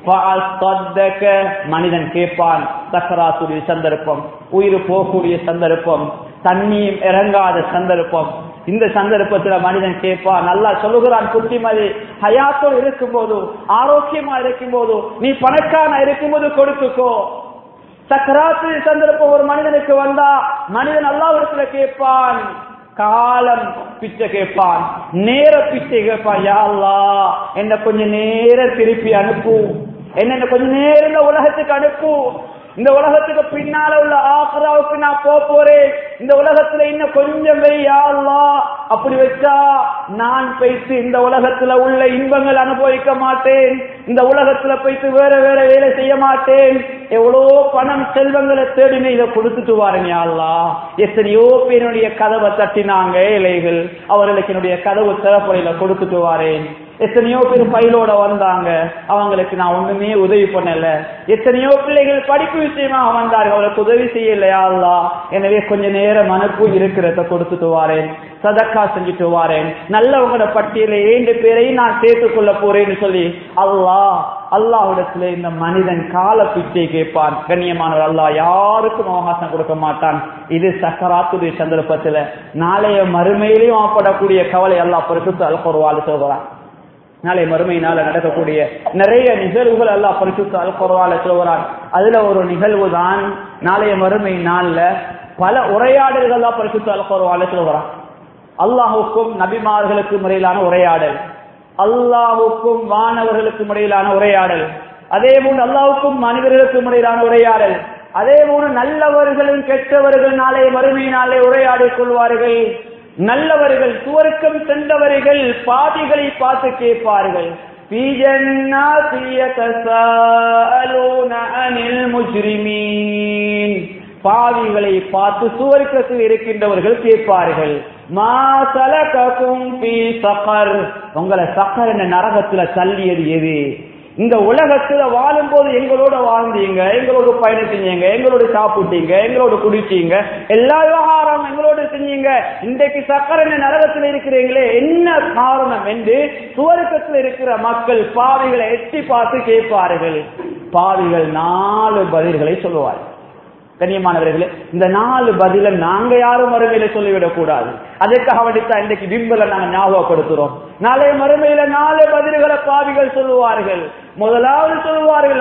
மனிதன் கேட்பான் சக்கராத்துடைய சந்தர்ப்பம் உயிர் போகக்கூடிய சந்தர்ப்பம் தண்ணியும் இறங்காத சந்தர்ப்பம் இந்த சந்தர்ப்பத்துல மனிதன் கேட்பான் நல்லா சொல்லுகிறான் புத்திமதி ஹயாத்தோடு இருக்கும் போது ஆரோக்கியமா இருக்கும் போது நீ பணக்கான இருக்கும் போது கொடுத்துக்கோ சக்கராத்து சந்தர்ப்பம் ஒரு மனிதனுக்கு வந்தா மனிதன் அல்லாவிடத்துல கேட்பான் காலம் பிச்சை கேட்பான் நேர பிச்சை கேட்பான் யா அல்லாஹ் என்ன கொஞ்சம் நேர திருப்பி அனுப்பு என்ன கொஞ்ச நேரம் இந்த உலகத்துக்கு அனுப்பு இந்த உலகத்துக்கு பின்னால உள்ள ஆக்ராவுக்கு நான் போக போறேன் இந்த உலகத்துல இன்னும் கொஞ்சம் யா அல்லாஹ் அப்படி வச்சா நான் போயிட்டு இந்த உலகத்துல உள்ள இன்பங்கள் அனுபவிக்க மாட்டேன் இந்த உலகத்துல போயிட்டு வேற வேற வேலை செய்ய மாட்டேன் எவ்வளோ பணம் செல்வங்களை தேடினே இதை கொடுத்துட்டு வாருங்க அல்லா எத்தனையோ பேருடைய கதவை தட்டினாங்க இலைகள் அவர்களுக்கு என்னுடைய கதவு திறப்படையில கொடுத்துட்டு வாரேன் எத்தனையோ பேர் பயிலோட வந்தாங்க அவங்களுக்கு நான் ஒண்ணுமே உதவி பண்ணல எத்தனையோ பிள்ளைகள் படிப்பு விஷயமா வந்தார்கள் அவளுக்கு உதவி செய்யலையா அல்லா எனவே கொஞ்ச நேரம் அனுப்பு இருக்கிறத கொடுத்துட்டு வாரேன் சதக்கா செஞ்சுட்டு வாரேன் நல்லவங்களோட பட்டியல ஏழு பேரையும் நான் சேர்த்துக் கொள்ள போறேன்னு சொல்லி அல்லாஹ் அல்லாஹ்விடத்துல இந்த மனிதன் கால பிச்சை கேட்பான் கண்ணியமானவர் அல்லாஹ் யாருக்கும் அவகாசம் கொடுக்க மாட்டான் இது சக்கராத்துடைய சந்தர்ப்பத்துல நாளைய மறுமையிலையும் ஆப்படக்கூடிய கவலை அல்லாஹ் பரிசுத்த அல்பொருவால் சொல்கிறான் நாளை மறுமையினால நடக்கக்கூடிய நிறைய நிகழ்வுகள் எல்லாம் பரிசுத்த அல்பொருவால சொல்கிறான் அதுல ஒரு நிகழ்வு தான் நாளைய மறுமை நாள்ல பல உரையாடல்கள் தான் பரிசுத்த அல்குர்ஆன்ல சொல்கிறான் அல்லாஹுக்கும் நபிமார்களுக்கும் இடையிலான உரையாடல் அல்லாஹுக்கும் வானவர்களுக்கும் இடையிலான உரையாடல் அதே போன்று அல்லாஹுக்கும் மனிதர்களுக்கும் இடையிலான உரையாடல் அதே போன்று நல்லவர்களும் கெட்டவர்கள் நாளை மறுமை நாளை உரையாடிக் கொள்வார்கள் நல்லவர்கள் சுவர்க்கம் சென்றவர்கள் பாதிகளை பார்த்து கேட்பார்கள் في جنات يتساءلون عن المجرمين பாவிகளை பார்த்து சுவர்க்கத்தில் இருக்கின்றவர்கள் கேட்பார்கள் மா சலகக்கும் ஃபீ சகர் உங்களை சக்கர் என்ற நரகத்துல தள்ளியது எது இந்த உலகத்துல வாழும் போது எங்களோட வாழ்ந்தீங்க எங்களோட பயணம் செஞ்சீங்க எங்களோட சாப்பிட்டீங்க எங்களோட குடிச்சீங்க எல்லா விவகாரம் எங்களோட செஞ்சீங்க இன்றைக்கு சக்கரன நரகத்தில் இருக்கிறீங்களே என்ன காரணம் என்று சுவர்க்கத்தில் இருக்கிற மக்கள் பாவிகளை எட்டி பார்த்து கேட்பார்கள் பாவிகள் நாலு பதில்களை சொல்லுவார்கள் கண்ணியமானவர்களே இந்த நாலு பதில நாங்க யாரும் மறுமையில சொல்லிவிடக் கூடாது அதற்காக வேண்டித்தான் இன்றைக்கு பிம்பல நாங்க ஞாபகப்படுத்துறோம் நாளைய மறுமையில நாலு பதில்களை பாவிகள் சொல்லுவார்கள் முதலாவது சொல்லுவார்கள்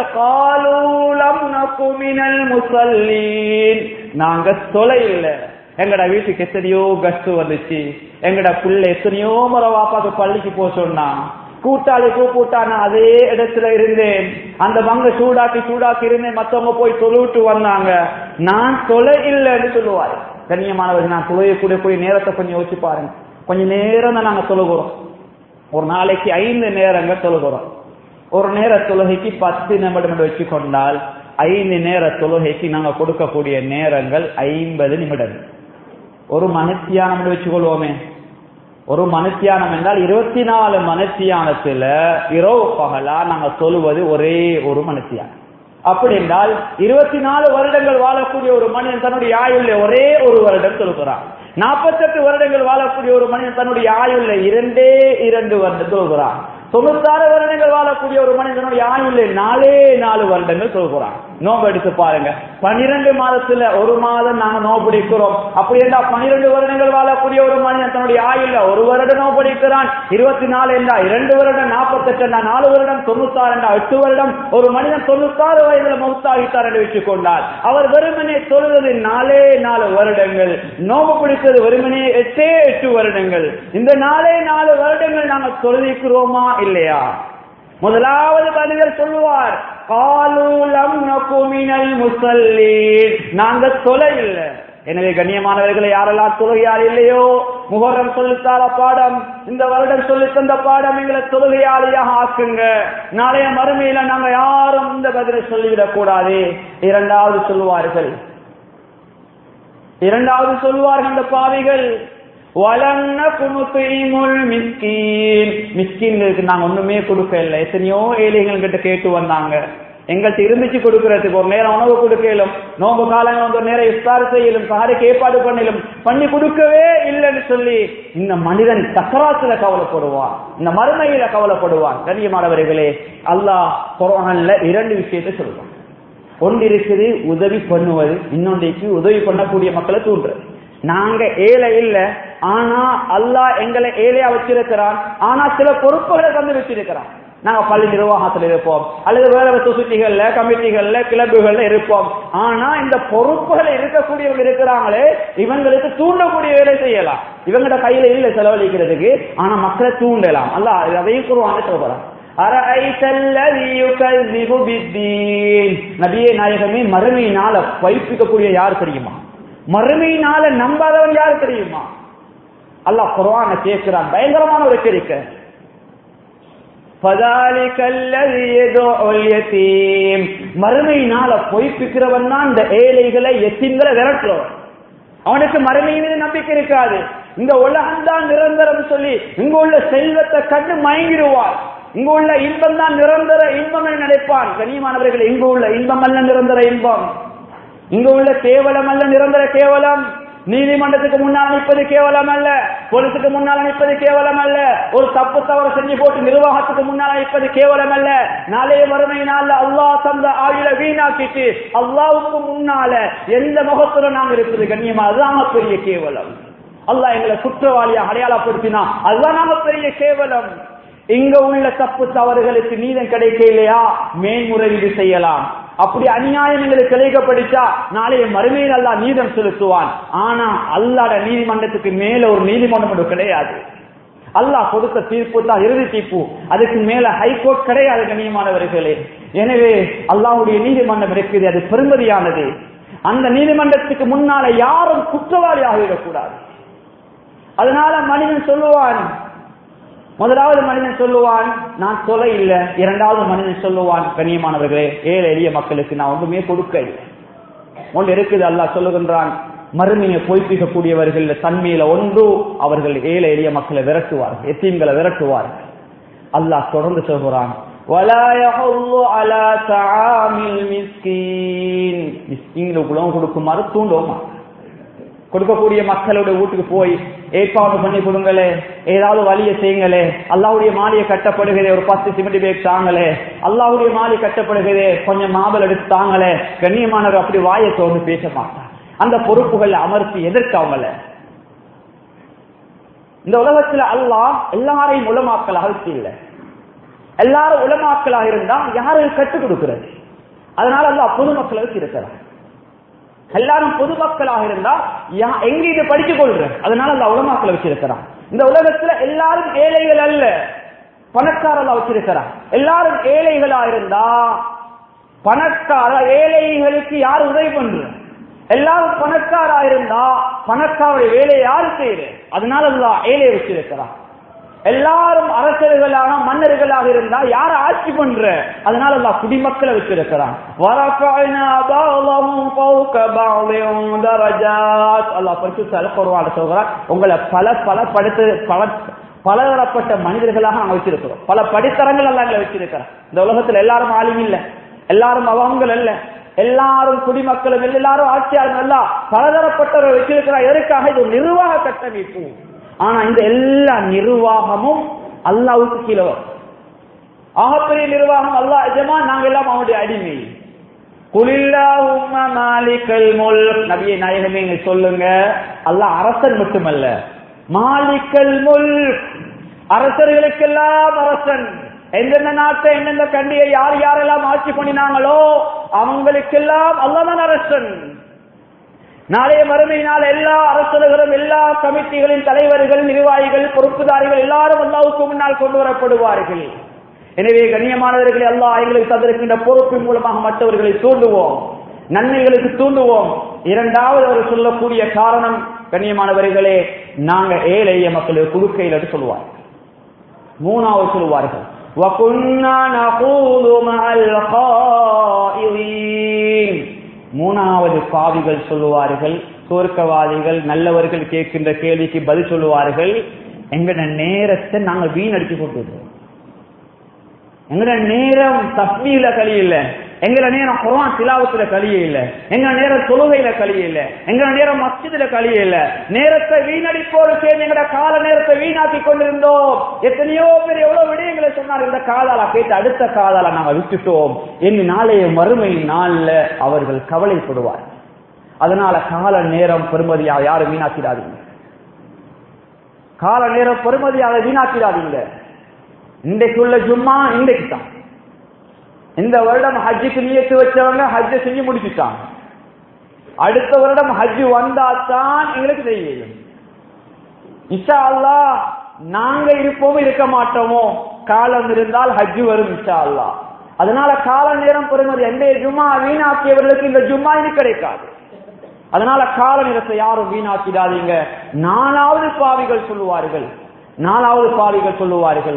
காலூலம் நகுமினல் முசல்லீன் நாங்க தொலை இல்லை எங்கட வீட்டுக்கு எத்தனையோ கஷ்டு வந்துச்சு எங்கட பிள்ளை எத்தனையோ முறை வாப்பாக்கு பள்ளிக்கு போக சொன்னா கூட்டாளி கூப்பிட்டா நான் அதே இடத்துல இருந்தேன் அந்த பங்க சூடாக்கி சூடாக்கி இருந்தேன் மத்தவங்க போய் தொழுவிட்டு வந்தாங்க நான் தொலை இல்லைன்னு சொல்லுவாரு கண்ணியமானவர் நான் தொழுகக்கூடிய போய் நேரத்தை கொஞ்சம் யோசிச்சு பாருங்க கொஞ்சம் நேரம் தான் நாங்க தொழுகிறோம் ஒரு நாளைக்கு ஐந்து நேரங்கள் தொழுகிறோம் ஒரு நேர தொழுகைக்கு பத்து நிமிடம் வச்சு கொண்டால் ஐந்து நேர தொழுகைக்கு நாங்க கொடுக்கக்கூடிய நேரங்கள் ஐம்பது நிமிடங்கள் ஒரு மனுத்தியானம் வச்சுக்கொள்வோமே ஒரு மனுத்தியானம் என்றால் இருபத்தி நாலு மனுத்தியானத்துல இரவு பகலா நாங்க சொல்லுவது ஒரே ஒரு மனுத்தியானம் அப்படி என்றால் இருபத்தி நாலு வருடங்கள் வாழக்கூடிய ஒரு மனிதன் தன்னுடைய ஆயுள்ள ஒரே ஒரு வருடம் சொல்கிறான் நாற்பத்தெட்டு வருடங்கள் வாழக்கூடிய ஒரு மனிதன் தன்னுடைய ஆயுள்ள இரண்டே இரண்டு வருடம் சொல்கிறான் தொண்ணூத்தாறு வருடங்கள் வாழக்கூடிய ஒரு மனிதனுடைய ஆயுள்ள நாலே நாலு வருடங்கள் சொல்கிறான் நோம்பு எடுத்து பாருங்க பனிரெண்டு மாதத்துல ஒரு மாதம் நாங்க நோம்பு பிடிக்கிறோம் அப்படி என்றா பனிரெண்டு வருடங்கள் வாழக்கூடிய ஒரு மனிதன் தன்னுடைய ஆயுள்ள ஒரு வருடம் நோம்பு பிடிக்கிறான் இருபத்தி நாலு என்றா இரண்டு வருடம் நாற்பத்தெட்டு என்றா நாலு வருடம் தொண்ணூத்தாறு என்றா எட்டு வருடம் ஒரு மனிதன் தொண்ணூத்தாறு வயதுல மௌத்தாகித்தார் என்று வச்சுக் கொண்டார் அவர் வெறுமனே சொல்வது நாலே நாலு வருடங்கள் நோம்பு பிடித்தது வெறுமனே எட்டே எட்டு வருடங்கள் இந்த நாலே நாலு வருடங்கள் நாங்க தொழுதிக்கிறோமா இல்லையா முதலாவது பதில்கள் சொல்லுவார் காலூலம் நகுமினல் முசல்லீன் நாங்க தொலை இல்லை எனவே கண்ணியமானவர்களை யாரெல்லாம் தொழுகையால் இல்லையோ முகரம் சொல்லித்தார பாடம் இந்த வருடம் சொல்லி தந்த பாடம் எங்களை தொழுகையாளியாக ஆக்குங்க நாளைய மறுமையில நாங்க யாரும் இந்த பதிலை சொல்லிவிடக் கூடாது இரண்டாவது சொல்லுவார்கள் இரண்டாவது சொல்லுவார்கள் இந்த பாவிகள் வளர்ன குமுத்தீமுல் மிஸ்கீன் மிஸ்கீன்களுக்கு நாங்க ஒண்ணுமே கொடுக்க இல்லை எத்தனையோ ஏழைகள் கிட்ட கேட்டு வந்தாங்க எங்கள்கிட்ட இருந்துச்சு கொடுக்கறதுக்கு ஒரு நேரம் உணவு கொடுக்கலும் நோம்பு காலங்கள் வந்து ஒரு நேரம் இஃப்தார் செய்யலும் சாருக்கு ஏற்பாடு பண்ணலும் பண்ணி கொடுக்கவே இல்லைன்னு சொல்லி இந்த மனிதன் சக்கராத்துல கவலைப்படுவான் இந்த மறுமையில கவலைப்படுவான் கண்ணியமானவர்களே அல்லாஹ் குரான்ல இரண்டு விஷயத்தை சொல்லுவான் ஒன்று இருக்குது உதவி பண்ணுவது இன்னொன்றைக்கு உதவி பண்ணக்கூடிய மக்களை தூண்டுறது நாங்க ஏழை இல்ல ஆனா அல்லாஹ் எங்களை ஏழையா வச்சிருக்கிறான் ஆனா சில பொறுப்புகளை தந்து வச்சிருக்கிறான் நாங்க பள்ளி நிர்வாகத்துல இருப்போம் அல்லது வேற சொசைட்டிகள்ல கமிட்டிகள்ல கிளப்புகள்ல இருப்போம் ஆனா இந்த பொறுப்புகள் இருக்கக்கூடியவங்க இருக்கிறாங்களே இவங்களுக்கு தூண்டக்கூடிய வேலை செய்யலாம் இவங்கட கையில இல்ல செலவழிக்கிறதுக்கு ஆனா மக்களை தூண்டலாம் அல்ல அதையும் கூறுவாங்க சொல்றான் நபியே நாயகமே மறுமையினால வைப்பிக்கக்கூடிய யார் தெரியுமா மறுமையினால நம்பாதவன் யார் தெரியுமா அல்லாஹ் குர்ஆன கேட்கிறான் பயங்கரமான ஒரு எச்சரிக்கை மறுமையினால பொய்ப்பிக்கிறவன் தான் இந்த ஏழைகளை எத்திங்களை விரட்டுறவன் அவனுக்கு மறுமை மீது நம்பிக்கை இருக்காது இந்த உலகம் தான் நிரந்தரம் சொல்லி இங்க உள்ள செல்வத்தை கண்டு மயங்கிடுவார் இங்க உள்ள இன்பம் தான் நிரந்தர இன்பம் என நினைப்பான் கனியமானவர்கள் இங்கு உள்ள இன்பம் அல்ல நிரந்தர இன்பம் இங்க உள்ள கேவலம் அல்ல நிரந்தர கேவலம் நீதிமன்றத்துக்கு முன்னால் நிற்பது கேவலம் அல்ல பொலிசுக்கு முன்னால் நிற்பது கேவலம் அல்ல ஒரு தப்பு தவறு செஞ்சு போட்டு நிர்வாகத்துக்கு முன்னால் நிற்பது கேவலம் அல்ல நாளைய வறுமை நாள்ல அல்லாஹ் தந்த ஆயுள வீணாக்கிட்டு அல்லாவுக்கு முன்னால எந்த முகத்துல நாங்க இருக்குது கண்ணியமா அதுதான் பெரிய கேவலம் அல்லாஹ் எங்களை குற்றவாளியா அடையாளப்படுத்தினா அதுதான் நாம பெரிய கேவலம் இங்க உள்ள தப்பு தவறுகளுக்கு நீதம் கிடைக்க இல்லையா மேன்முறையீடு செய்யலாம் அப்படி அநியாயம் எங்களுக்கு இழைக்கப்பட்டுச்சா நாளைய மறுமையில் அல்லாஹ் நீதம் செலுத்துவான் ஆனா அல்லாட நீதிமன்றத்துக்கு மேல ஒரு நீதிமன்றம் ஒன்று கிடையாது அல்லாஹ் கொடுத்த தீர்ப்பு தான் இறுதி தீர்ப்பு அதுக்கு மேல ஹைகோர்ட் கிடையாது கண்ணியமானவர்களே எனவே அல்லாஹ்வுடைய நீதிமன்றம் இருக்குது அது பெருமதியானது அந்த நீதிமன்றத்துக்கு முன்னால யாரும் குற்றவாளி ஆகிவிடக்கூடாது அதனால மனிதன் சொல்லுவான் முதலாவது மனிதன் சொல்லுவான் நான் சொல்ல இல்லை இரண்டாவது மனிதன் சொல்லுவான் கண்ணியமானவர்களே ஏழை எளிய மக்களுக்கு நான் ஒன்றுமே கொடுக்க இல்லை ஒன்று இருக்குது அல்லாஹ் சொல்லுகின்றான் மறுமையை பொய்ப்பிக்கக்கூடியவர்கள் தன்மையில ஒன்று அவர்கள் ஏழை எளிய மக்களை விரட்டுவார்கள் எத்தீம்களை விரட்டுவார்கள் அல்லாஹ் தொடர்ந்து சொல்கிறான் وَلَا يَحُضُّ عَلَى طَعَامِ الْمِسْكِينِ மிஸ்கீனுக்கு உணவு கொடுக்குமாறு தூண்டுவோமா கொடுக்கக்கூடிய மக்களோட வீட்டுக்கு போய் ஏற்பாடு பண்ணி கொடுங்களே ஏதாவது வழியை செய்யுங்களே அல்லாவுடைய மாலையை கட்டப்படுகிறே ஒரு பத்து சிமெண்ட் பேக் தாங்களே அல்லாவுடைய மாலை கட்டப்படுகிறே கொஞ்சம் மாபல் எடுத்து தாங்களே கண்ணியமானவர் அப்படி வாயை தோன்று பேச மாட்டார் அந்த பொறுப்புகள் அமர்த்தி எதற்கு அவங்கள இந்த உலகத்துல அல்லாஹ் எல்லாரையும் உலமாக்கல் அகழ்ச்சி இல்லை எல்லாரும் உலமாக்கலாக இருந்தா யாருக்கு கற்றுக் கொடுக்கிறது அதனால அல்லாஹ் பொதுமக்களை வச்சு இருக்கிறார் எல்லாரும் பொதுமக்களாக இருந்தா யா- எங்க இதை படித்துக் கொள்ற அதனால அந்த உலமாக்களை வச்சிருக்கிறான் இந்த உலகத்துல எல்லாரும் ஏழைகள் அல்ல பணக்காரர்களா வச்சிருக்கிறான் எல்லாரும் ஏழைகளா இருந்தா பணக்கார ஏழைகளுக்கு யார் உதவி பண்ற எல்லாரும் பணக்காரா இருந்தா பணக்காரருடைய வேலையை யாரு செய்யற அதனால அல்லாஹ் ஏழையை வச்சிருக்கிறான் எல்லாரும் அரசர்களாக மன்னர்களாக இருந்தா யார ஆட்சி பண்ற அதனால அல்லாஹ் குடிமக்களை வச்சிருக்கிறான் وَرَفَعْنَا بَعْضَهُمْ فَوْقَ بَعْضٍ دَرَجَاتٍ அல்லாஹ் பரிசுத்த அல் குர்ஆன்ல சொல்றான் உங்களை பல பல படுத்து பல பலதரப்பட்ட மனிதர்களாக நாங்க வச்சிருக்கிறோம் பல படித்தரங்கள் எல்லாம் எங்களை வச்சிருக்கிறோம் இந்த உலகத்துல எல்லாரும் ஆளும் இல்ல எல்லாரும் அவங்கள் அல்ல எல்லாரும் குடிமக்களும் இல்ல, எல்லாரும் ஆட்சியாளர்கள் எல்லாம் பலதரப்பட்டவர்கள் வச்சிருக்கிறார் எதற்காக இது ஒரு நிர்வாக கட்டமைப்பு ஆனா இந்த எல்லா நிர்வாகமும் அல்லாவுக்கு கீழே வரும் ஆகப்பெரிய நிர்வாகம் அல்லாஹ் எஜமா நாங்க எல்லாம் அவனுடைய அடிமை குலில்லாஹும்ம மாலிகல் முல்க் நபியே நாயகமே இங்க சொல்லுங்க அல்லாஹ் அரசன் மட்டுமல்ல மாலிகல் முல்க் அரசர்களுக்கெல்லாம் அரசன் எந்தெந்த நாட்டை எந்தெந்த கண்டியை யார் யாரெல்லாம் ஆட்சி பண்ணினாங்களோ அவங்களுக்கெல்லாம் அல்லாதான் அரசன் நாளைய மறுமையினால் எல்லா அரசர்களும் எல்லா கமிட்டிகளின் தலைவர்கள் நிர்வாகிகள் பொறுப்புதாரிகள் எல்லாரும் அல்லாவுக்கு முன்னால் கொண்டு வரப்படுவார்கள் எனவே கண்ணியமானவர்களை அல்லாஹ் எங்களுக்கு தந்திருக்கின்ற பொறுப்பின் மூலமாக மற்றவர்களை தூண்டுவோம் நன்மைகளுக்கு தூண்டுவோம் இரண்டாவது அவர் சொல்லக்கூடிய காரணம் கண்ணியமானவர்களே நாங்க ஏழை மக்களுக்கு குடுக்கையில் என்று சொல்லுவார் மூணாவது சொல்லுவார்கள் وَكُنَّا نَخُوضُ مَعَ الْخَائِضِينَ மூணாவது பாவிகள் சொல்லுவார்கள் சுவர்க்கவாதிகள் நல்லவர்கள் கேட்கின்ற கேள்விக்கு பதில் சொல்லுவார்கள் எங்கட நேரத்தை நாங்க வீணடிச்சு கொண்டிருக்கோம் எங்கட நேரம் தஸ்மீல கழியில்ல எங்கட நேரம் குரான் திலாவத்துல கழிய இல்ல எங்க நேரம் தொழுகையில கழிய இல்ல எங்க நேரம் மஸ்ஜிதுல கழிய இல்ல நேரத்தை வீணடிப்போடு சேர்ந்து எங்கட கால நேரத்தை வீணாக்கி கொண்டிருந்தோம் எத்தனையோ பேர் எவ்வளவு விடயங்களை சொன்னார் இந்த காதால கேட்டு அடுத்த காதால நாங்க விட்டுட்டோம் என்று நாளைய மறுமை நாள்ல அவர்கள் கவலைப்படுவார் அதனால கால நேரம் பெருமதியா யாரும் வீணாக்கிடாதீங்க கால நேரம் பெருமதியாக வீணாக்கிடாதீங்க இன்றைக்குள்ள ஜும்மா இன்றைக்கு தான் இந்த வருடம் ஹஜ்ஜுக்கு நியத்து வச்சவங்க ஹஜ்ஜை செஞ்சு முடிச்சுட்டாங்க அடுத்த வருடம் ஹஜ் வந்தா தான் எங்களுக்கு தெரியும் இஷா அல்லா நாங்க இருப்போம் இருக்க மாட்டோமோ காலம் இருந்தால் ஹஜ் வரும் இஷா அல்லா அதனால கால நேரம் பெறுமதி எந்த ஜும்மா வீணாக்கியவர்களுக்கு இந்த ஜும்மா இது கிடைக்காது அதனால கால நேரத்தை யாரும் வீணாக்கிடாதீங்க நாலாவது பாவிகள் சொல்லுவார்கள் நாலாவது பாவிகள் சொல்லுவார்கள்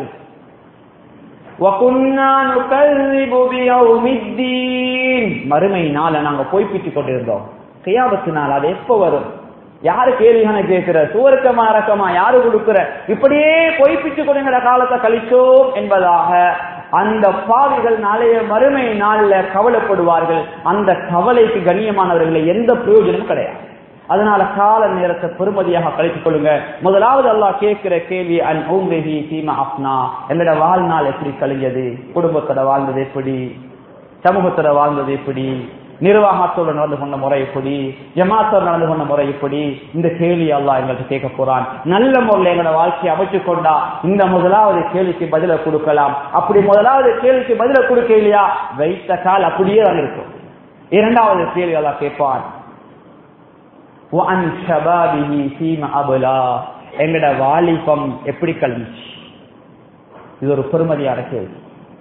وَكُنَّا نُكَذِّبُ بِيَوْمِ الدِّينِ மறுமை நாள நாங்க பொய்ப்பித்துக் கொண்டிருந்தோம் கியாபத்து நாள் அது எப்ப வரும் யாரு கேள்வியான கேட்கிற சுவர்க்கமா இறக்கமா யாரு கொடுக்கிற இப்படியே பொய்ப்பிச்சு கொடுங்கிற காலத்தை கழிச்சோம் என்பதாக அந்த பாவிகள் நாளைய மறுமை நாள்ல கவலைப்படுவார்கள் அந்த கவலைக்கு கண்ணியமானவர்களை எந்த பிரயோஜனமும் கிடையாது அதனால கால நேரத்தை பெருமதியாக கழித்துக் கொள்ளுங்க முதலாவது அல்லாஹ் கேட்கிற கேள்வி அன் ஊங்கி சீமா அப்னா எங்களோட வாழ்நாள் எப்படி கழிஞ்சது குடும்பத்தோட வாழ்ந்தது எப்படி சமூகத்தோட வாழ்ந்தது எப்படி நிர்வாகத்தோடு நடந்து கொண்ட முறை எப்படி ஜமாத்தோடு நடந்து கொண்ட முறை எப்படி இந்த கேள்வி அல்லாஹ் எங்களுக்கு கேட்க போறான் நல்ல முறையில் எங்களோட வாழ்க்கையை அமைச்சுக் கொண்டா இந்த முதலாவது கேள்விக்கு பதில கொடுக்கலாம் அப்படி முதலாவது கேள்விக்கு பதில கொடுக்க இல்லையா வைத்த கால் அப்படியே தான் இருக்கும் இரண்டாவது கேள்வி அல்லாஹ் கேட்பான் وَعَنْ شَبَابِهِ فِيمَ أَبْلَى எங்கட வாலிபம் எப்படி கழிச்சு இது ஒரு பெருமதியான கேள்வி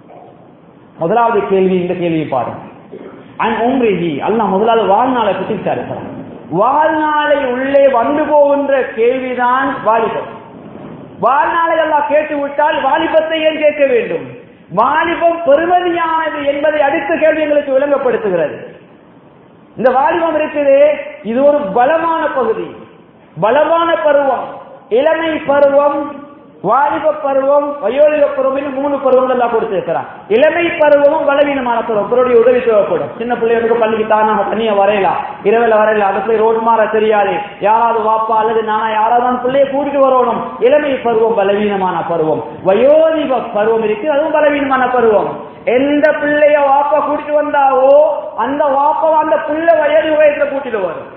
முதலாவது கேள்வி இந்த கேள்வியை பாருங்க அன் உம்ரிஹி அல்லாஹ் முதலாவது வாழ்நாளை பற்றி விசாரிக்கிறான் வாழ்நாளை உள்ளே வந்து போகின்ற கேள்விதான் வாலிபம் வாழ்நாளை எல்லாம் கேட்டு விட்டால் வாலிபத்தை ஏன் கேட்க வேண்டும் வாலிபம் பெருமதியானது என்பதை அடுத்த கேள்வி எங்களுக்கு விளங்கப்படுத்துகிறது இந்த வாலிபம் இருக்குது இது ஒரு பலமான பகுதி பலமான பருவம் இளமை பருவம் வாலிப பருவம் வயோதிக பருவம் மூணு பருவங்கள் எல்லாம் கொடுத்திருக்கிறான் இளமை பருவமும் பலவீனமான பருவம் பிறருடைய உதவி தேவைப்படும் சின்ன பிள்ளைகளுக்கு பள்ளிக்கு தானாக தனியா வரையலாம் இரவில் வரையலாம் அது போய் ரோடு மாற தெரியாது யாராவது வாப்பா அல்லது நானா யாராவது பிள்ளையை கூட்டிட்டு வரணும் இளமை பருவம் பலவீனமான பருவம் வயோதிக பருவம் இருக்கு அதுவும் பலவீனமான பருவம் எந்த பிள்ளைய வாப்பா கூட்டிட்டு வந்தாவோ அந்த வாப்பா அந்த பிள்ளை வயது வயசுல கூட்டிட்டு வரும்